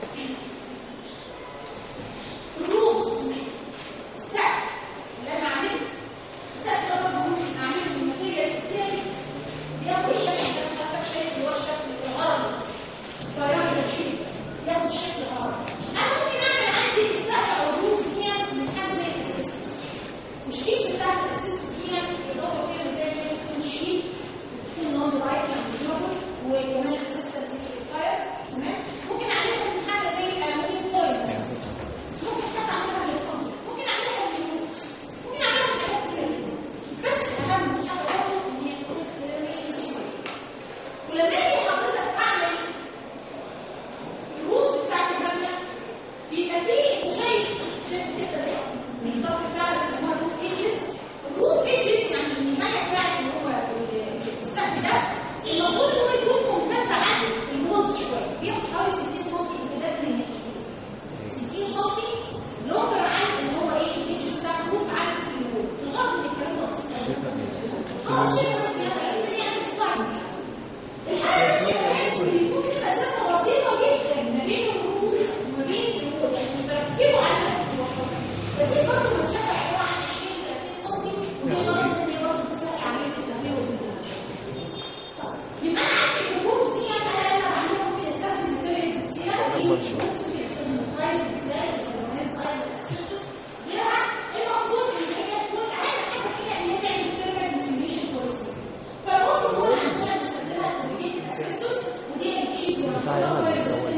الروز السقف اللي انا اعمله السقف ده برضه ممكن اعمله من ماتيريالز كتير بياخد شكل زي ما حضرتك شايف اللي هو الشكل الهرمي بايراميدال شيب بياخد شكل هرمي انا ممكن اعمل عندي السقف او الروز دي من حاجه زي الاسيستوس والشيت بتاعت الاسيستوس دي اضافه فيها زي ما تكون شيت تكون نون درايف يعني durable وكمان ريزيستنت للفاير تمام ممكن اعملها من حاجه زي الالومنيوم فويل مثلا ممكن حتى اعملها للكمبيوتر ممكن اعملها للروت ممكن اعملها لحاجات كتير بس اهم حاجه برضه ان هي تكون اختياريه سويه ولما اجي حضرتك اعمل الروز بتاعت المبنى بيبقى فيه شيء شايف كده ده الضغط بتاعه بيسموها روف ايدجز الروف ايدجز يعني النهايه بتاعت اللي هو السقف ده المفروض ان هو يكون ممتد عن الوولز شويه بياخد حوالي 60 سم امتداد من الناحيتين 60 سم لونجر عن ان هو ايه الايدجز بتاع الروف عن الوول بالرغم من الكلام ده بسيط قوي اه شيء بس يعني زي يعني سلايد الحاجه الثانيه ان بيكون في مسافه بسيطه جدا ما بين الروف وما بين الوول يعني مش بركبه على نفس الوحده بس هي برضه مسافه عباره عن 20 30 سم ودي برضه ان هي برضه بتسهل عليك التهويه والانتشار يبقى انا عندي الروفز دي انا انا بعملها ممكن استخدم ماتيريالز كتيره في الروفز ممكن استخدم تايز سلاس اورجانيز ايرون اسيستوس غيرها المفروض ان هي تكون اهم حاجه فيها ان هي تعمل ثيرمال ديسيميشن كويس فالمفروض دول عندنا بنستخدمها سيرفيت اسيستوس ودي الشيت بتاع يوم زي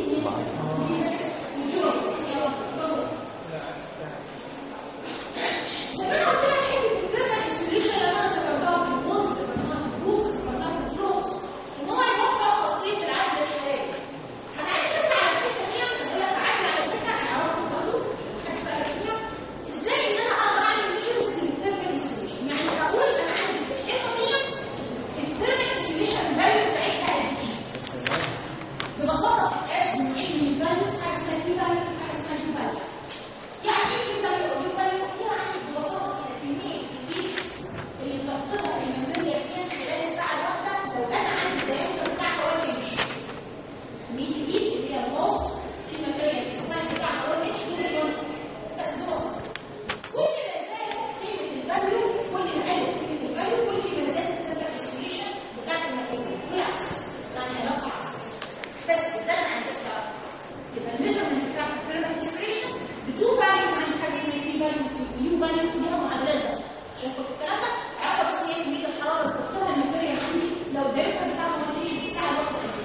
زي ما قلت لك حته الثيرمال ديسيميشن اللي انا ذكرتها في الوولز ذكرتها في الروفز ذكرتها في الفلوس ان هو يوفر خاصيه العزل الحراري هنعمل بس على الحته دي هقول لك عادي على فكره انا اعرفه برضه حاجه سهله فيها ازاي ان انا اقدر اعمل ميجرمنت للثيرمال ديسيميشن يعني اقول انا عندي في الحته دي الثيرمال ديسيميشن فاليو بتاعتها قد ايه ببساطه بتتقاس من علم الفاليوز حاجه اسمها كي فاليو حاجه اسمها كي فاليو يعني ايه كي فاليو او كي فاليو يعني ببساطه كده كميه الهيتس اللي بتفقدها الماتيريال دي خلال الساعه الواحده لو انا عندي الدايمتر بتاع حوالي اتش كميه الهيت اللي هي الوسط في ماتيريال السايز بتاع حوالي اتش جزء بس ببساطه كل ما زادت قيمه الفاليو كل ما قلت قيمه الفاليو كل ما زادت الريسبريشن بتاعت الماتيريال والعكس يعني علاقه عكسيه بس ده انا عايزك تعرف يبقى الميجرمنت بتاع الثيرمال ديسبريشن بتو فاليوز عند حاجه اسمها كي فاليو ويو فاليو فيها معادلات عشان كل الكلام ده عارفه بس هي كميه الحراره اللي بتحطها الماتيريال عندي لو الدايركت بتاعها ما تمشي بالساعه الواحده قد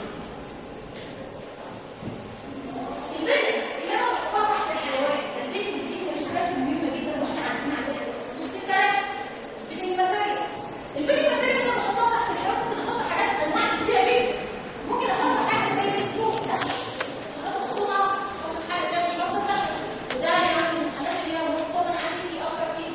ايه الميجر اللي انا بحطها تحت الحيوان تثبيت دي من الحاجات المهمه جدا واحنا عارفين عندنا نفس الكلام بتين ماتيريال البيت ماتيريال ده بحطها تحت الحيوان ممكن احط حاجات انواع كتيره جدا ممكن احط حاجه زي الستروك كشف احط الصناص احط حاجه زي شرط الكشف وده يعني من الحاجات اللي هي مرتبطه عندي في اكتر في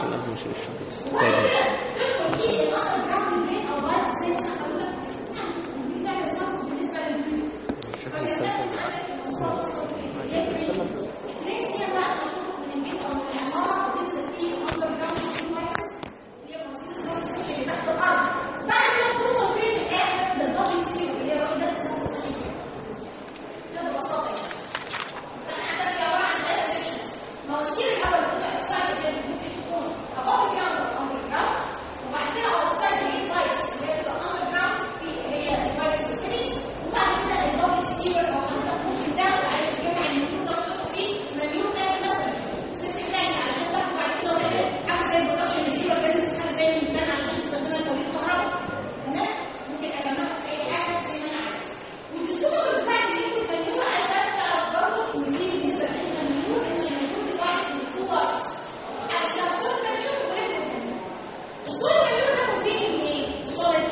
عشان قبل مش الشغل طيب ماشي شكل السلسل مواسير الهواء اللي بتبقى excited اللي ممكن تكون above ground or underground وبعد كده outside اللي هي pipes اللي هي بتبقى underground في اللي هي البايبس والفينكس وبعد كده البابليك سيور او حضرتك ممكن تاخد عايز تجمع المليون ده وتحط فيه مليون تاني مثلا ست كلاس علشان تاخد بعد كده تعمل حاجه زي البرودكشن السيور جازز حاجه زي الميلان علشان تستخدمها لتوليد كهرباء تمام ممكن اجمعها في اي حاجه زي ما انا عايز والديسكوفر بتاع الليكويد مانيور عايز اعرف برضه ان في بيستخدم المانيور ان المانيور بتاعك من تو بارتس حاجه اسمها سوليد مانيور وليكويد مانيور السوليد مانيور ده كونتين ايه؟ سوليد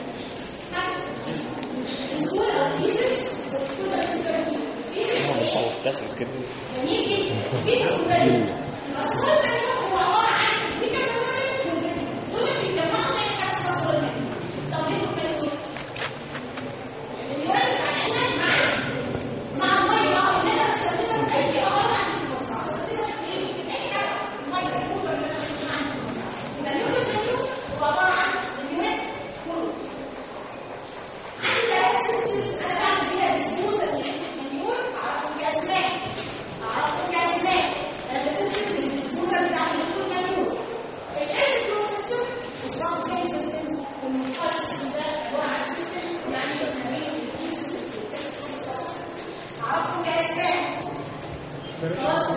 السكول او بيزنس السكول ده بيسميه بيزنس ايه؟ هو افتخر كده يجي بيزنس مانيور السوليد مانيور هو عباره عن فيتامين والفيتامين دول بيتجمعوا زي حاجه اسمها سوليد مانيور طب ليكويد مانيور المانيور بتاعنا مع مع الميه اللي انا بستخدمها في اي عباره عن المصنع بستخدمها في ايه؟ في اي حاجه الميه الفوتر اللي انا بستخدمها عندي في المصنع يبقى اليونت مانيور هو عباره عن اليونت كله عندي ثلاث سيستمز انا بعمل بيها ديسبوزل لليونت مانيور اعرفهم كاسماء اعرفهم كاسماء انا ده سيستمز الديسبوزل بتاع اليونت مانيور الايزي فلو سيستم والسراوند سكيل سيستم والمنقذ سيستم ده عباره عن سيستم يعني بنسميه الفلو سيستم اعرفهم كاسماء خلاص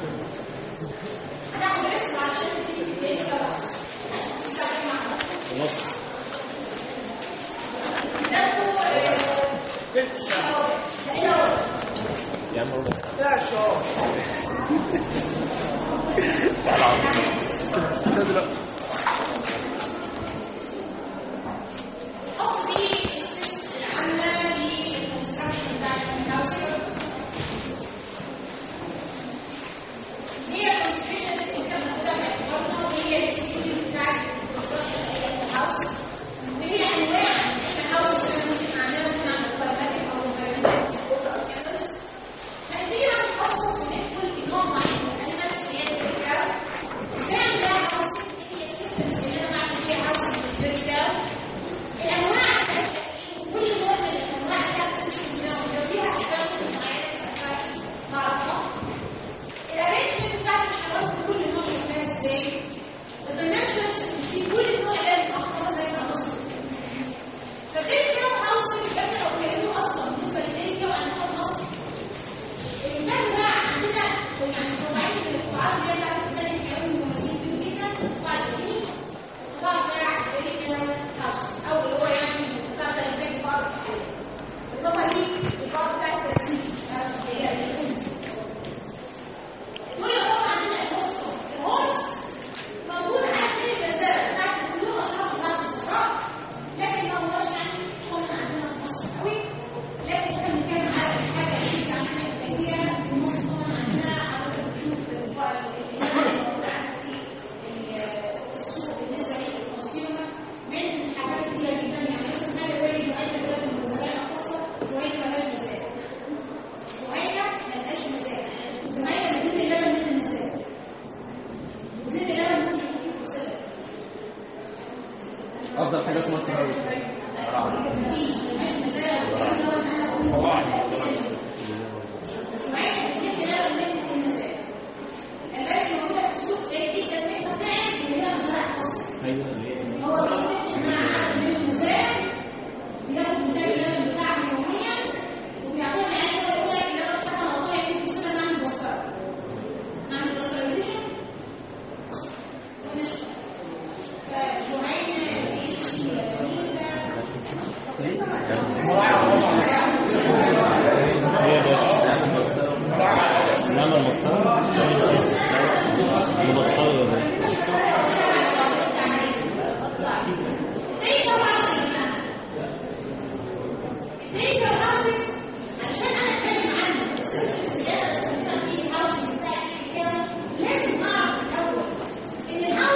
هناخد اسم علشان نبتدي في ايه بقى نستخدم معاها خلاص تلت ساعة يا عم ربع ساعة لا شهر ده دلوقتي خاص بالستبس العامة للكونستراكشن بتاع الهاوسنج هي الكونستراكشن اللي احنا بناخدها في اعتبارنا وهي الستبس بتاع الكونستراكشن اللي هي الهاوس وهي انواع الهاوس اللي ممكن نعملها ممكن نعمل بارامتر او environmental او كانالز هنبتدي نتخصص وندخل في نوع معين من الانيمالز اللي هي الفيرتيكال ازاي اعمل هاوسنج هي السيستمز اللي انا بعمل فيها هاوسنج الفيرتيكال الانواع بتاعتها كل نوع من الانواع بتاعت السيستمز ده لو ليها ادفانتج معينه ديسادفانتج نعرفها الارينجمنت بتاعت الحيوان في كل نوع شكلها ازاي الدايمنشنز في كل نوع لازم احفظها زي ما نصف فبتبتدي نوع هاوسنج احنا لو اتكلمنا اصلا بالنسبه للبيت نوع انواع مصر الإنتاج بقى عندنا يعني نوعين من القطاعات اللي هي بتاعت الإنتاج الحيواني مميزين فيهم جدا القطاع الديني القطاع بتاع الريجنال هاوس أو اللي هو يعني القطاع بتاع الإنتاج البقر الحيواني بالإضافة ليه القطاع بتاع التسميد اللي هي الأم دول يعتبر عندنا الهوست الهوست موجود عند الجزائر بتاعت الطيور أشهر بتاعت الزهراء لكن ما هوش يعني حكم عندنا في مصر قوي لكن احنا بنتكلم على حاجه كتير عندنا الانتاجيه المفروض طبعا عندنا حضرتك بتشوف السوق بالنسبه للكونسيومر من حاجات كتيره جدا يعني مثلا حاجه زي جهينه كده من المزارع الخاصه جهينه مالهاش مزارع جهينه مالهاش مزارع زمايلنا بتدي اللبن من المزارع بتدي اللبن ممكن يكون فيه فوسيلة افضل حاجه في مصر قوي مفيش مالهاش مزارع والكلام ده انا بقول شوية بتدي لبن من المزارع البلد موجودة في السوق ده جدا منها فعلا اللي هي مزارع خاصة ايوه هو بيتفق مع عدد من المزارع بياخد انتاج اللبن بتاعه يوميا وبيعطينا يعني هو يقول لك اللبن بتاعنا موضوع فيه بيصير نعمل بسطرة نعمل بسطرايزيشن ونشرب فجوعين هي باشا نعمل مسطره المسطره يا باشا تيجر هاوسنج التيجر هاوسنج علشان انا اتكلم عنه السيستمز اللي انا بستخدمها في الهاوسنج بتاعي كده لازم اعرف الاول ان الهاوسنج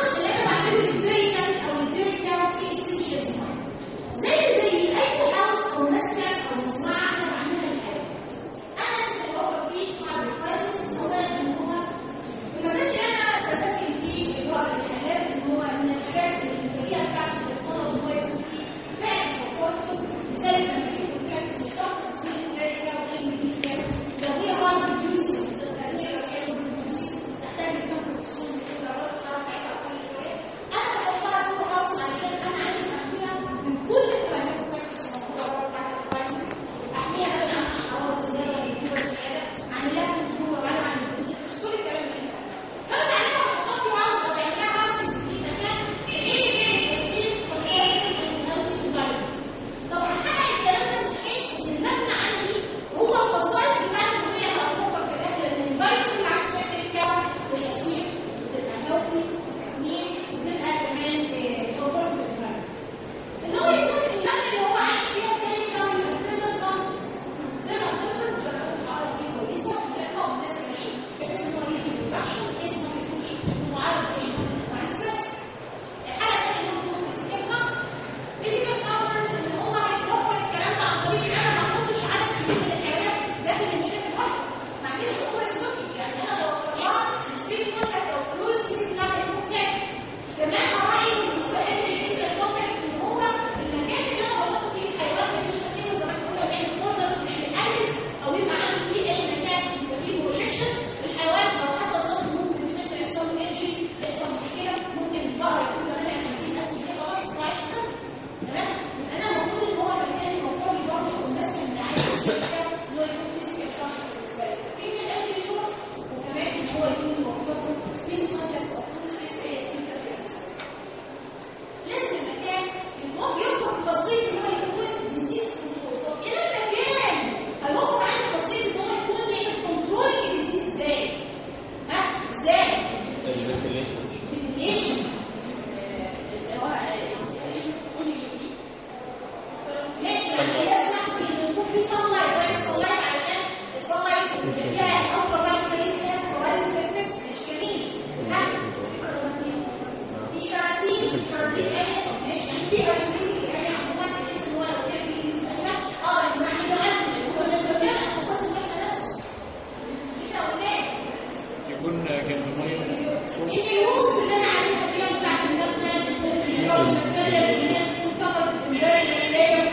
كارانتين آلة ماشي يعني في أسولين يعني عموما بحيث إن هو لو كان في إيزيس آلة أقدر إن أعمل له عزل لأن هو لازم فعلا أخصص المبنى نفسه كده ولا يكون جنب الميه صوت الرولز اللي انا عارفها فيها بتاعت المبنى الرولز بتتكلم ان هي تكون كفر بالبرد لاير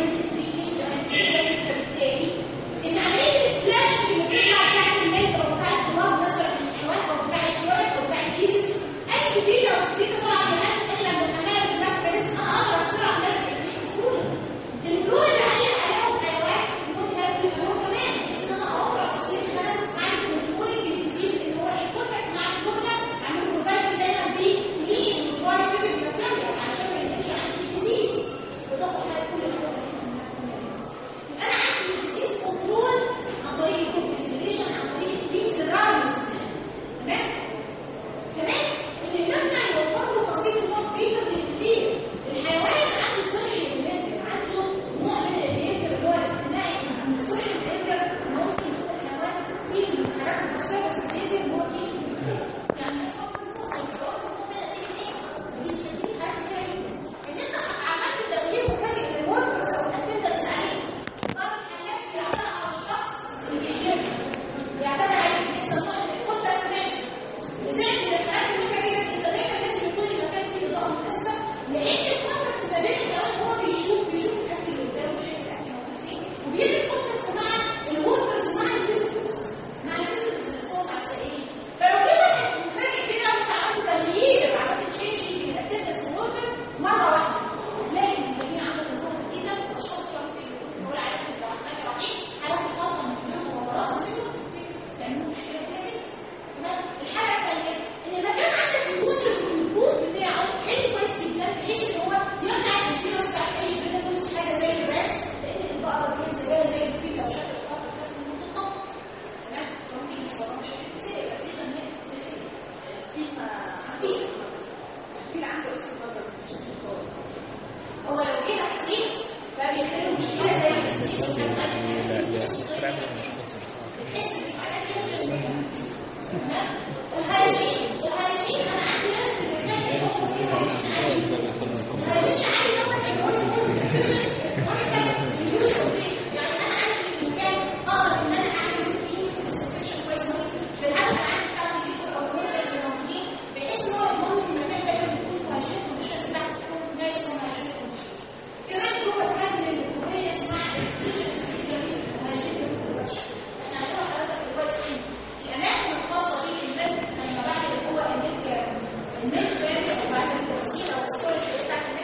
فبالتالي ان عمليه السبلاش اللي بتطلع بتاعت الميت او بتاعت النار مثلا من الحيوان او بتاعت شويه او بتاعت بيسز اي سكرين او سكرين طالعه من هنا احنا من امام الميكانيزم انا اقدر اثر على نفسي مش مسؤول الفلور اللي عايش عليها الحيوان ممكن يبقى فلور كمان بس انا اوفر تصير ان انا عندي كنترول الديزيز اللي هو الكونتاكت مع الكورنيا عامل بروفايد دايما بيه ليه بروفايد ماتيريال عشان ما يكونش عندي ديزيز وده حاجه كل يبقى انا عندي ديزيز كنترول عن طريق الكونفيجريشن عن طريق الكلين سراوندز تمام كمان ان المبنى يوفر له خاصيه ان هو فريدم للفير الحيوان عنده سوشيال بيهيفير عنده نوع من البيهيفير اللي هو الاجتماعي عند السوشيال بيهيفير ممكن يكون الحيوان فيه من الحاجات البسيطه بس البيهيفير اللي هو فيه يعني مش هو مش هو ممكن نتيجه ايه؟ نتيجه نتيجه حاجات كتير ان انت عملت تغيير مفاجئ للوركرز او الاتندنس عليه بعض الحاجات بيعتمد على الشخص اللي بيعملها بيعتمد عليه بيسموها الكونتاكت مانجمنت لذلك من الحاجات المفاجئه التغيير لازم يكون المكان فيه اضاءه مناسبه لان الكونتاكت ما بين الاول هو بيشوف بيشوف الاكل اللي قدامه شايف الاكل موجود فيه وبيعمل كونتاكت مع الوركرز مع الفيزيتورز مع الفيزيتورز اللي صوت على السائلين فلو جه واحد مفاجئ كده وانت عملت تغيير عملت تشينجنج للاتندنس الوركرز مره واحده هتلاقي المدينه عندك نظام جديده والاشخاص بتوع بيقول عليهم لو عملت رحيم هياخد خطوه من فيهم وراس منه تعملوا مشكله كده تمام الحاجه الثانيه ان المكان عندك يكون البروف بتاعه حلو كويس جدا بحيث ان هو يمنع الفيروس بتاع اي بريدتورز حاجه زي الراس لان البقره دي زيها زي الفيل لو شافت الفقر تخاف من النقطه تمام فممكن يحصل لها مشاكل كتير يبقى في غنية تفرق في ما عفيف الفيل عنده اسم نظر هو لو جه تحتيه فبيعملوا مشكله زي الاستشفاء لا لا فعلا مش خاصة بتحس بالحاجات دي تمام والهيجين والهيجين انا عندي ناس اللي بتلاقي فيها هيجين الهيجين عادي لو انت يعني انا عندي مكان اقدر ان انا اعمل فيه ديسنفكشن كويس قوي بالعكس انا عندي بتاع الليكور او المينرالز الموجودين بحيث ان هو يضمن ان المكان ده كان يكون في هيجين كونديشنز بتاعته تكون نايس وهيجين كونديشنز كمان جوه كمان الكوبايه اسمها الكونديشنز هيجين كونديشنز احنا عشان حضرتك دلوقتي الاماكن الخاصه دي الملك لما بعمل هو الملك الملك او بعمل التوزيع او الستورج بتاعت الملك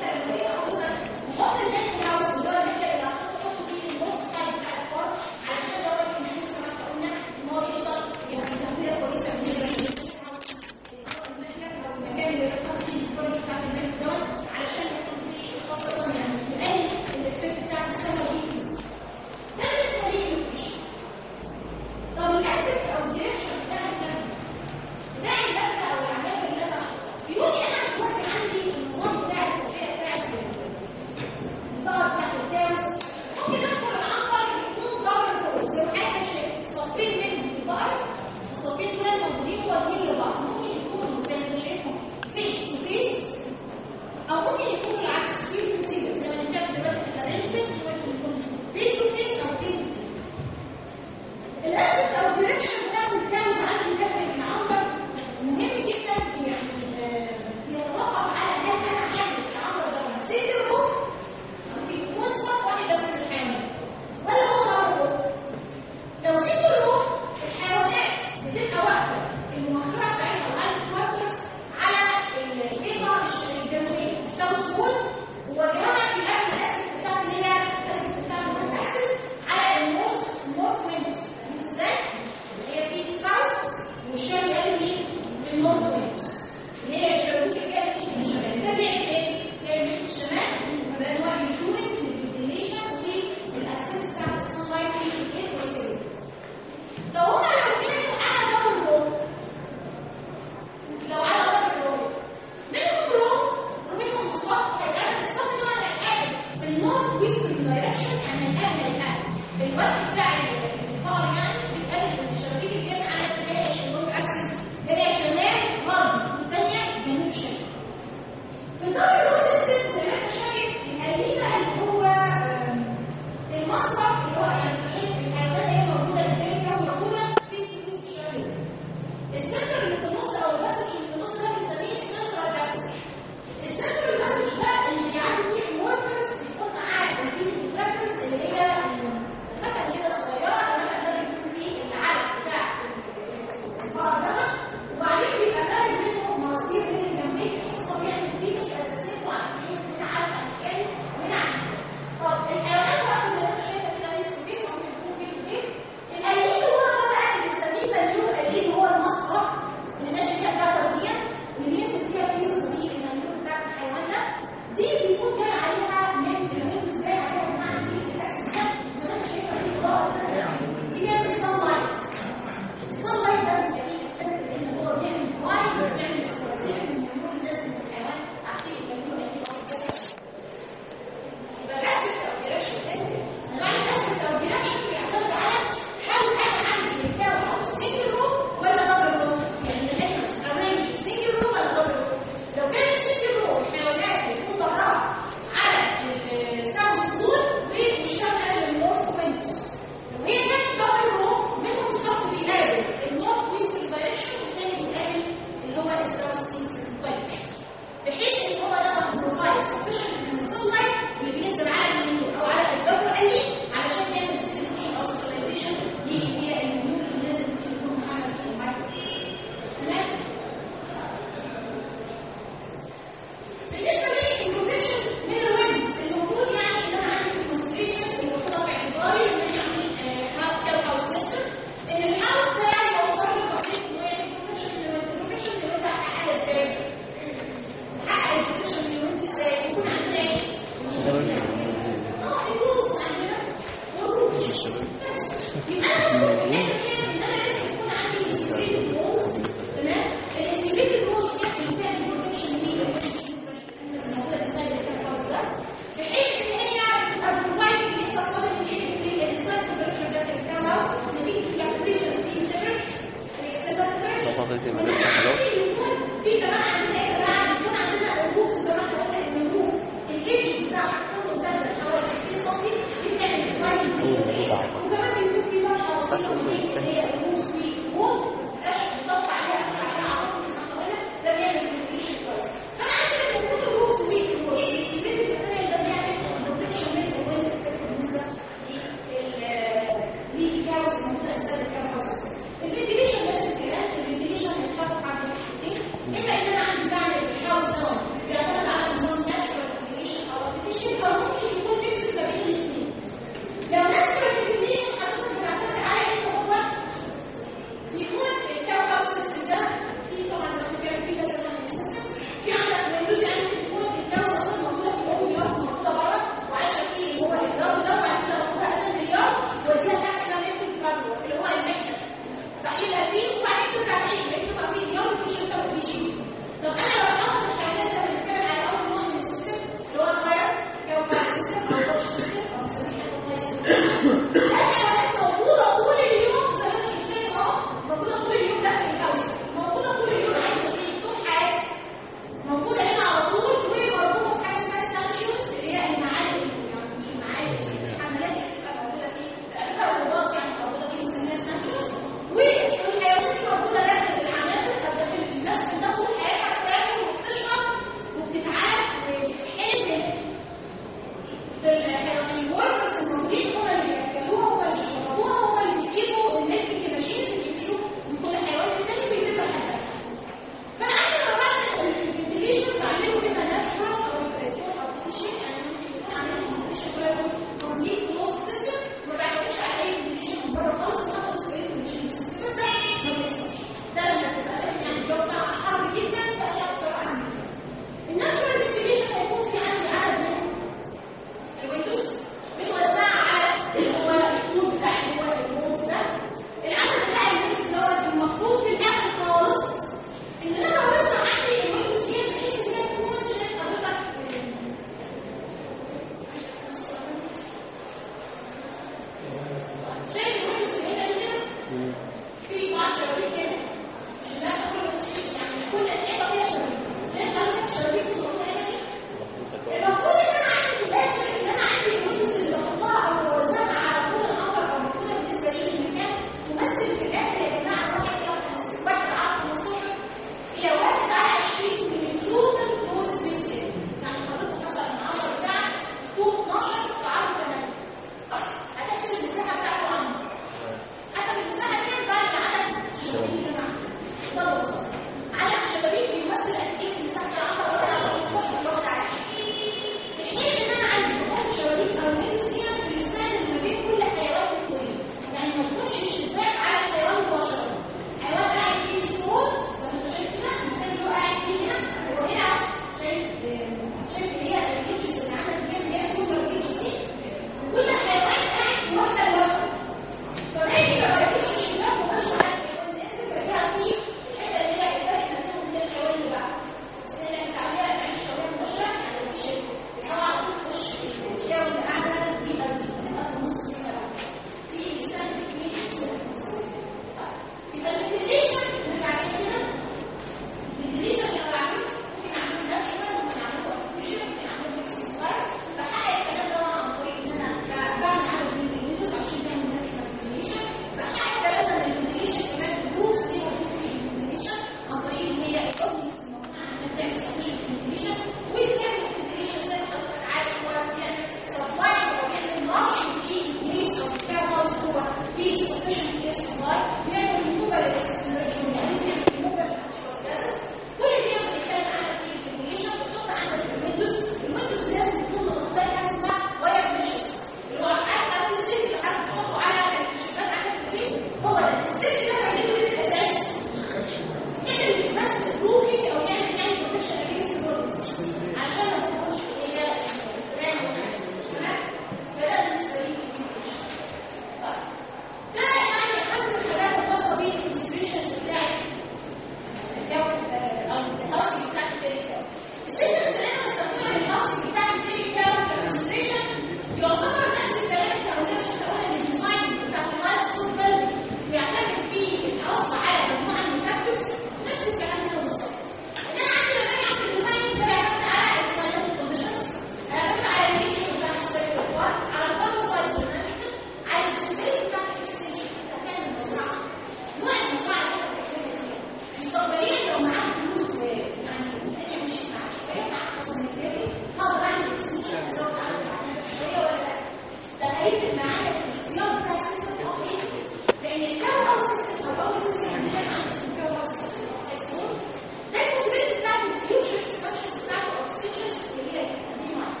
ventilation ويعمل ventilation زي ما حضرتك عارف هو بيعمل supply او بيعمل marching للناس او الكاونز هو في sufficient air supply بيعمل removal للريجن يعني بيعمل removal للانشوز gases كل دي بنتكلم عنها في ventilation بتحط عندك الويندوز الويندوز لازم تكون مغطيه حاجه اسمها واير ميشز اللي هو عارف او السلك اللي حضرتك بتحطه على الشباك عندك في البيت هو ده السلك ده هيجيب الاساس يعمل بس بروفينج او يعمل يعني بروتكشن اجينست بروتكس عشان ما تخش الى الفئران تمام فده بالنسبه لي الانفورميشن طيب ده يعني اهم الحاجات الخاصه بالانستريشنز بتاعت الجو او الهاوسنج بتاعت التريكاو السيستمز اللي انا بستخدمها للهاوسنج بتاعت التريكاو كانستريشن يعتبر نفس الكلام بتاع مش هقول ان الديزاين بتاع اللايف ستور بيلدينج بيعتمد فيه الحصر على مجموعه من الفاكتورز نفس الكلام هنا بالظبط ان انا عندي لما اجي اعمل ديزاين ده بيعتمد على الكلايمت كونديشنز بيعتمد على النيتشر بتاع السيركل بارت على الكاربون سايز والمانجمنت على الديسبيلتي بتاعت الاكستنشن انت هتعمل مزرعه نوع المزرعه اللي انت بتعملها دي مستقبليا لو معاك فلوس يعني الدنيا مشيت معاك شويه معاك راس من البيبي هقدر اعمل اكستنشن ازود على شويه ولا لا ده هيفرق معايا في الاختيار بتاع السيستم او ايه لان الكلاود هاوس سيستم او اول سيستم عندنا عشان الكلاود هاوس سيستم او هيسمون ده البوسيبيلتي بتاعت الفيوتشر اكسبانشنز بتاعته او اكستنشنز اللي هي المينيمايز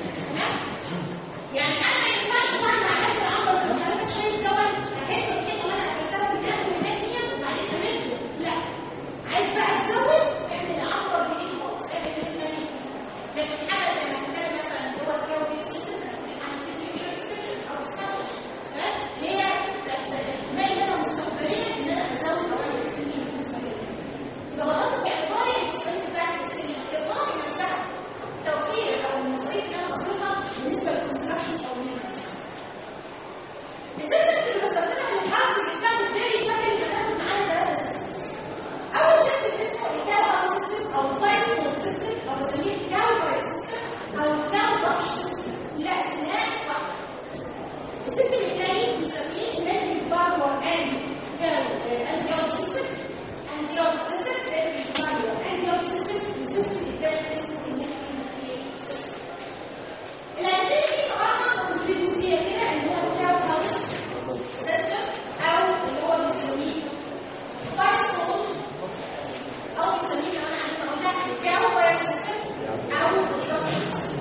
يعني انا ما ينفعش بعد ما عملت الامر زي ما حضرتك شايف دوت هاخد كده وانا اكلتها في الناس هناك دي وبعدين امده لا عايز بقى تزود اعمل الامر جديد خالص اعمل الثاني لكن حاجه زي ما بنتكلم مثلا اللي هو الكلاود سيستم عن الفيوتشر اكستنشن او اكسبانشن تمام اللي هي ما ان انا مستقبليا ان انا ازود اوامر اكستنشن بالنسبه لي يبقى بحط في اعتباري الاكسبنس بتاعت الاكستنشن الاضافي نفسها توفير او المصاريف اللي انا بصرفها بالنسبه للكونستراكشن او المينتنس السيستم اللي بستخدمها للهاوس بتاعت فيري فاكر اللي بتاخد معايا ثلاثه سيستمز اول سيستم اسمه الكاو هاوس سيستم او الفايسبل سيستم او بسميه الكاو باير سيستم او الكاو داتش سيستم لا اسماء واحده السيستم الثاني بنسميه النتورك باور اند كاو انتي اوت سيستم انتي اوت سيستم نتورك باور انتي اوت سيستم والسيستم الثالث اسمه النتورك سيستم الأسئلة دي النهارده في جزئية كده اللي هو كلاود هاوس سيستم أو اللي هو بنسميه بايسكول أو بنسميه كمان عندنا قلنا كلاود باير سيستم أو كونستراكشن سيستم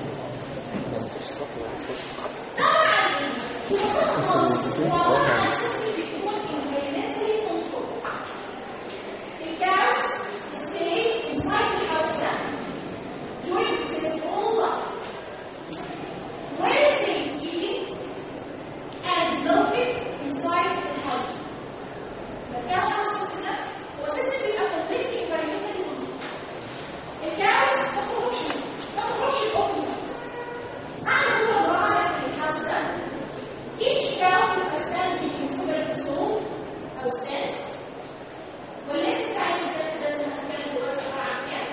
طبعا ببساطة خالص هو عبارة عن سيستم بيكون environmentally controlled الجاز stay inside the house ده during their whole life where they feed and locate inside the house. الكاو هاوس سيستم هو سيستم بيبقى completely environmentally controlled. الجاز ما تخرجش ما تخرجش الاوبن أنا هو الرعاية في الهاوس ده each cow بيبقى standing in separate stall أو stand والاسم بتاع الستاند ده زي ما هنتكلم دلوقتي عبارة عن ايه؟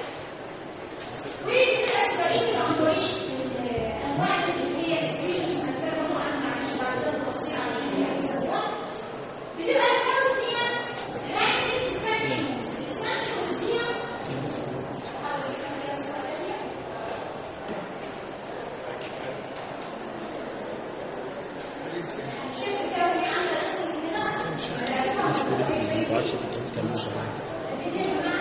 والاسبرين عن طريق انواع اللي هي سبيشيز هنتكلم عنها عن بعد تفصيل عشان هي بيسموها بتبقى الكاوس دي راندم اكسبانشنز الاكسبانشنز دي خلاص كده يا استاذ شايف الكاوس دي عامله رسم كده مش في ما تعرفش تتكلم شوية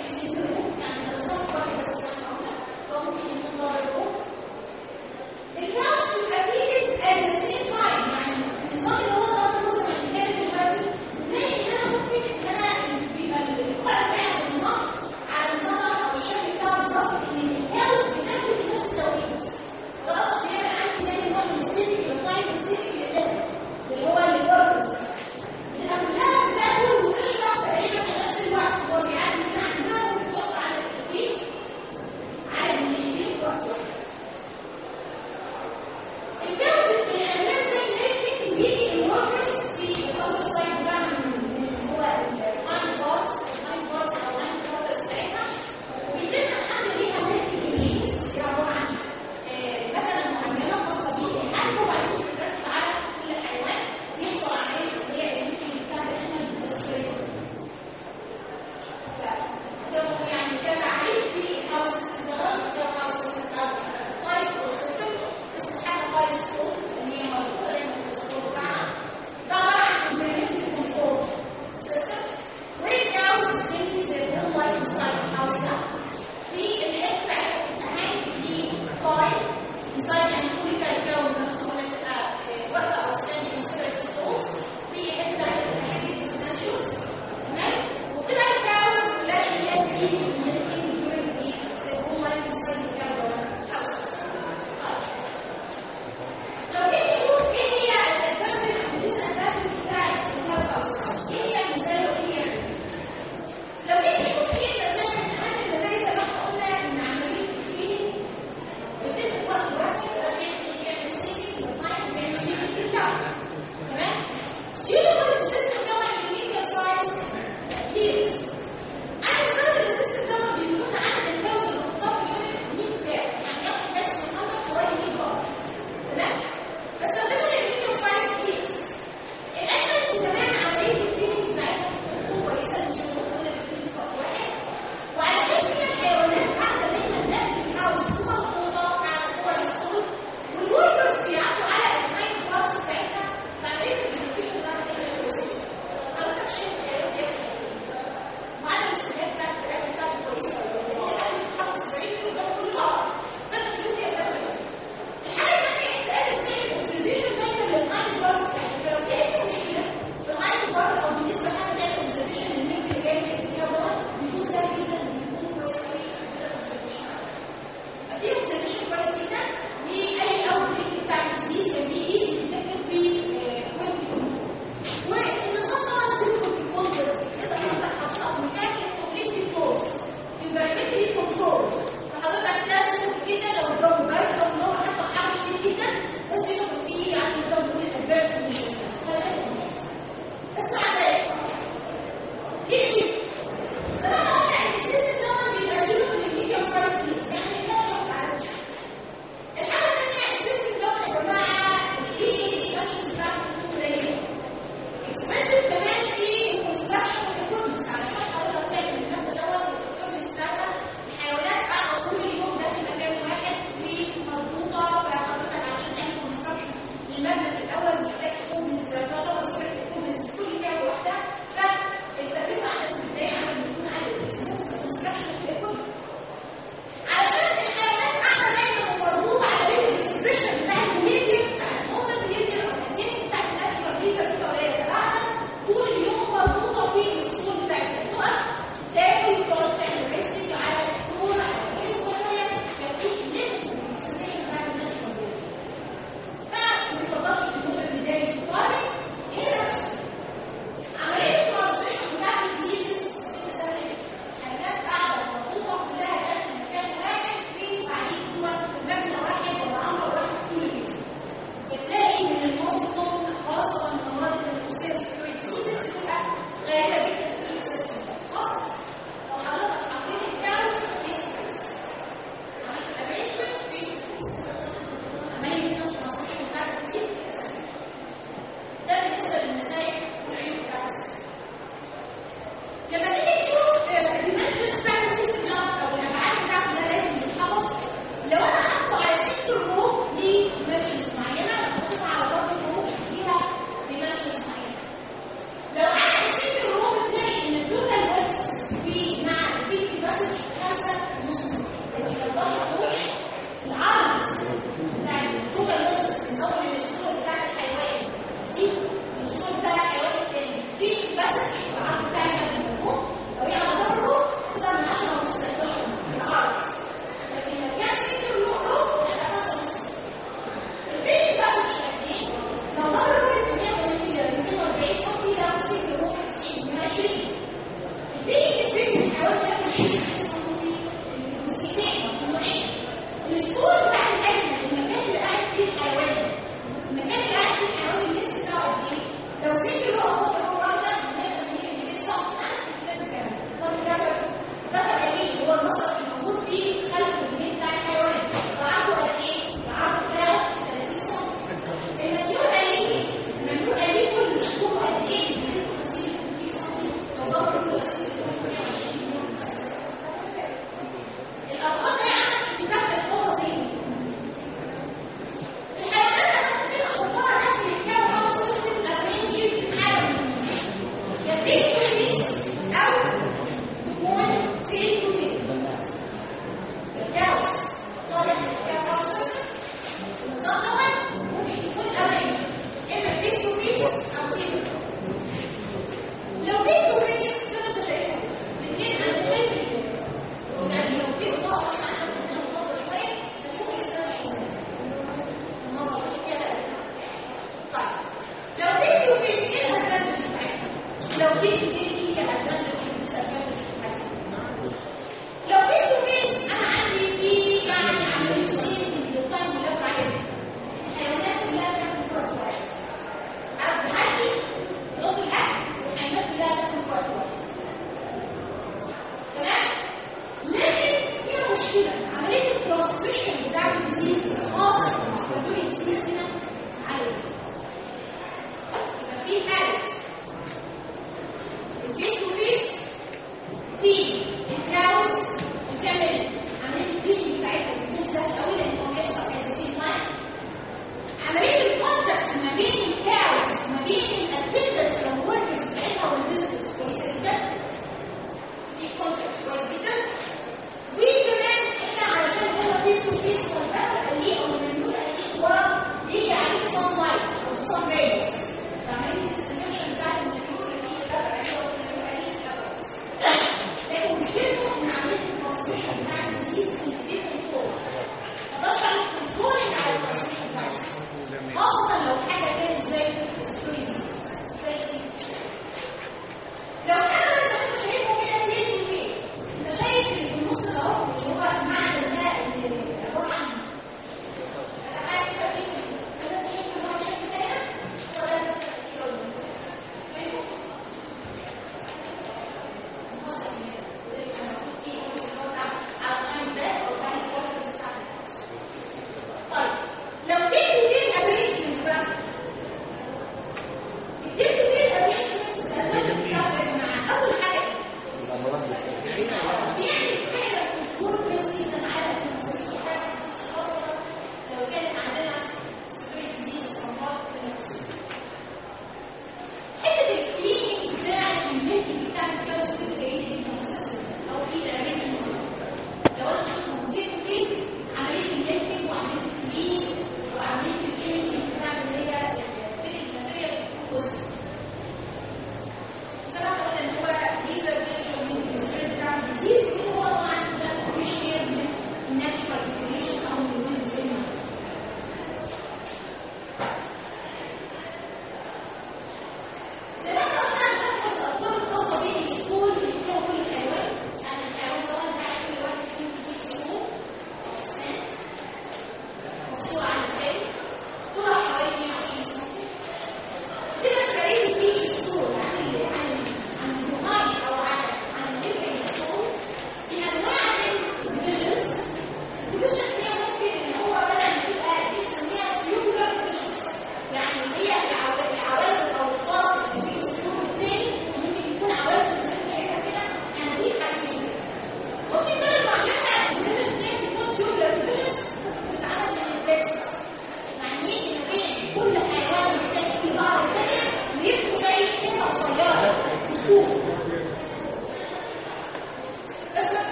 Thank خمسة ونص لكن لو ضغط العرض بتاع الفوجا نص من اول الاسبوع بتاع الحيوان دي الاسبوع بتاع الحيوان التاني في بس العرض بتاعنا من فوق لو هي على ظهره تقدر من 10 ونص ل 11 العرض لكن لو كان سكر له هيبقى 5 ونص الفيلم بس مش قد لو ظهره من 180 ل 240 سم لو سكر له 90 من 20 الفيلم سبيس الحيوان ده مش اسمه فيه المسكتين ممنوعين السكور بتاع الاكل المكان اللي قاعد فيه الحيوان المكان اللي قاعد فيه الحيوان اللبس بتاعه قد ايه لو ست له اهو هو واحده من 200 سم عارف الكتاب كام طب ده ده قليل هو المصرف الموجود فيه خلف البيت بتاع الحيوان وعرضه قد ايه؟ العرض بتاعه 30 سم المليون قليل المليون قليل كل اسبوع قد ايه؟ 250 سم فبرضه كل اسبوع 120 سم الارقام دي عندك في كتاب القصص ايه؟ الحيوانات انا ممكن احطها داخل الكتاب او سيستم ارينج حاجه يا بيس تو بيس او تكون تيل تو تيل الكاوس طالع من الكتاب او سيستم النظام دوت ممكن يكون ارينج اما بيس تو بيس او تيل تو تيل لو فيس تو فيس زي ما انت شايف الاثنين انا شايف الاثنين يعني لو في بطاقه بس عندك قدام بطاقه شويه هتشوف اسمها شويه المنظر اللي فيها طيب لو فيس تو فيس ايه الادفانتج بتاعتها؟ لو في تو في ايه الادفانتج وديس ادفانتج بتاعتها؟ لو فيس تو فيس انا عندي في يعني عمليه سيف للقيم اللي بقول عليها الحيوانات كلها بتاكل في وقت واحد عارف بتاعتي نقط الاكل والحيوانات كلها بتاكل في وقت واحد تمام لكن فيها مشكله عمليه الترانسميشن بتاعت الديزيز خاصه الريسبيراتوري ديزيز هنا عاليه يبقى في حاله الفيس تو فيس في الكاوس بتعمل عمليه الدين بتاعتها بتكون سهله قوي لان هو بيحصل كتسيب لاين عمليه الكونتاكت ما بين الكاوس ما بين الاتندنس او الوركرز بتاعتها والفيزيتورز كويسه جدا في كونتاكت كويس جدا وكمان احنا علشان هو فيس تو فيس كونتاكت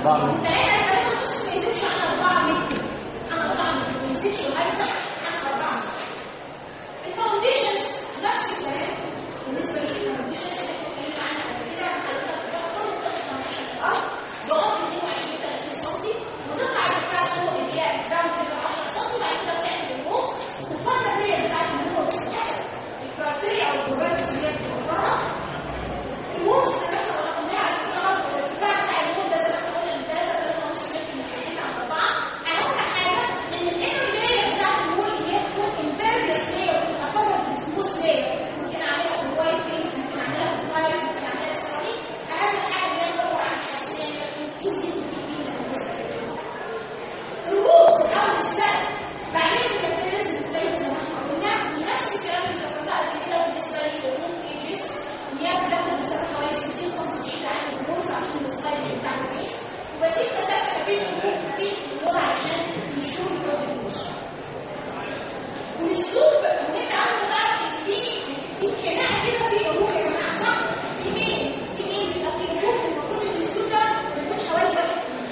أربعة متر. ثلاثة ثلاثة ونص ما يزيدش عن 4 متر عن 4 متر ما يزيدش الهايت عن 4 متر الفاونديشنز نفس الكلام بالنسبة للفاونديشنز اللي احنا اتكلمنا عنها قبل كده هنخليها في الأول فاونديشن الأرض بغض 22 30 سم ونطلع بتاع فوق اللي هي داون كده 10 سم وبعد كده بنعمل الموز وتقارن الريه بتاعت الموز حسب الكرايتيريا او البروبرتيز اللي هي بتوفرها الموز اللي احنا رقمناها الارتفاع بتاع الموز ده زي ما احنا قلنا من 3 3 ونص متر مش هيزيد عن 4 اهم حاجه ان الانر لاير بتاعت الموز اللي هي تكون امبيريس لاير تبقى كفر بالسموث لاير ممكن اعملها بالوايت بينت ممكن اعملها بالبرايس ممكن اعملها بالسيراميك اهم حاجه ان هي تدور على الحساسيه ان هي تكون ايزي بالنسبه للموز الروز او السقف بعدين الكابيلز المختلفه زي ما احنا قلنا نفس الكلام اللي ذكرناه قبل كده بالنسبه للروم ايجز اللي هي بتاخد مسافه حوالي 60 سم بعيد عن الروز عشان السلايد بتاع الريس وبسيب مسافه ما بين الروز وبين النور علشان يشوف البروتين وش والاسلوب مهم قوي تعرف ان في في خناقه كده في الروح يا جماعه صح؟ في مين؟ في مين بيبقى في الروح المفروض ان الاسلوب ده يكون حوالي 1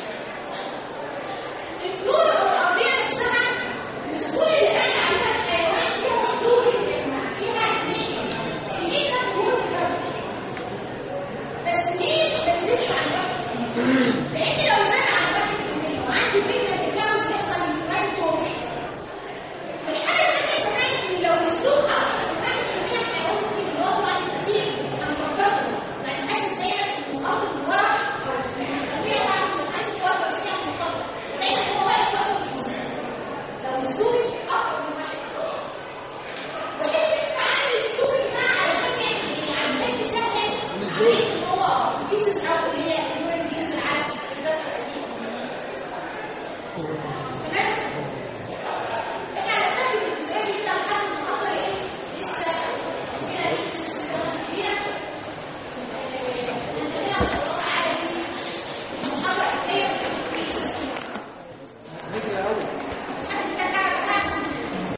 الفلور او الارضيه نفسها الاسطول اللي باين عليها الحيوان فيها اسطول فيها اثنين سنين ده بيقول بس مين ما يزيدش عن واحد لان لو زاد عن واحد في المية وعندي بريمة الجلوس يحصل انفراد تورشن والحاجة التانية كمان ان لو الاسلوب اكتر من واحد في المية الحيوان ممكن ان هو طبعا كتير هنكبره يعني حاسس دايما ان الارض من ورا او الخلفية بتاعته من عندي ورا بس هي منخفضة دايما هو واقف واقف مش مظبوط لو اسلوبي اكتر من واحد وحته انت عامل اسلوبي ده علشان يعمل ايه؟ علشان يسهل عليك ان هو بيسز او اللي هي الامور اللي بينزل على الدكتور القديم تمام؟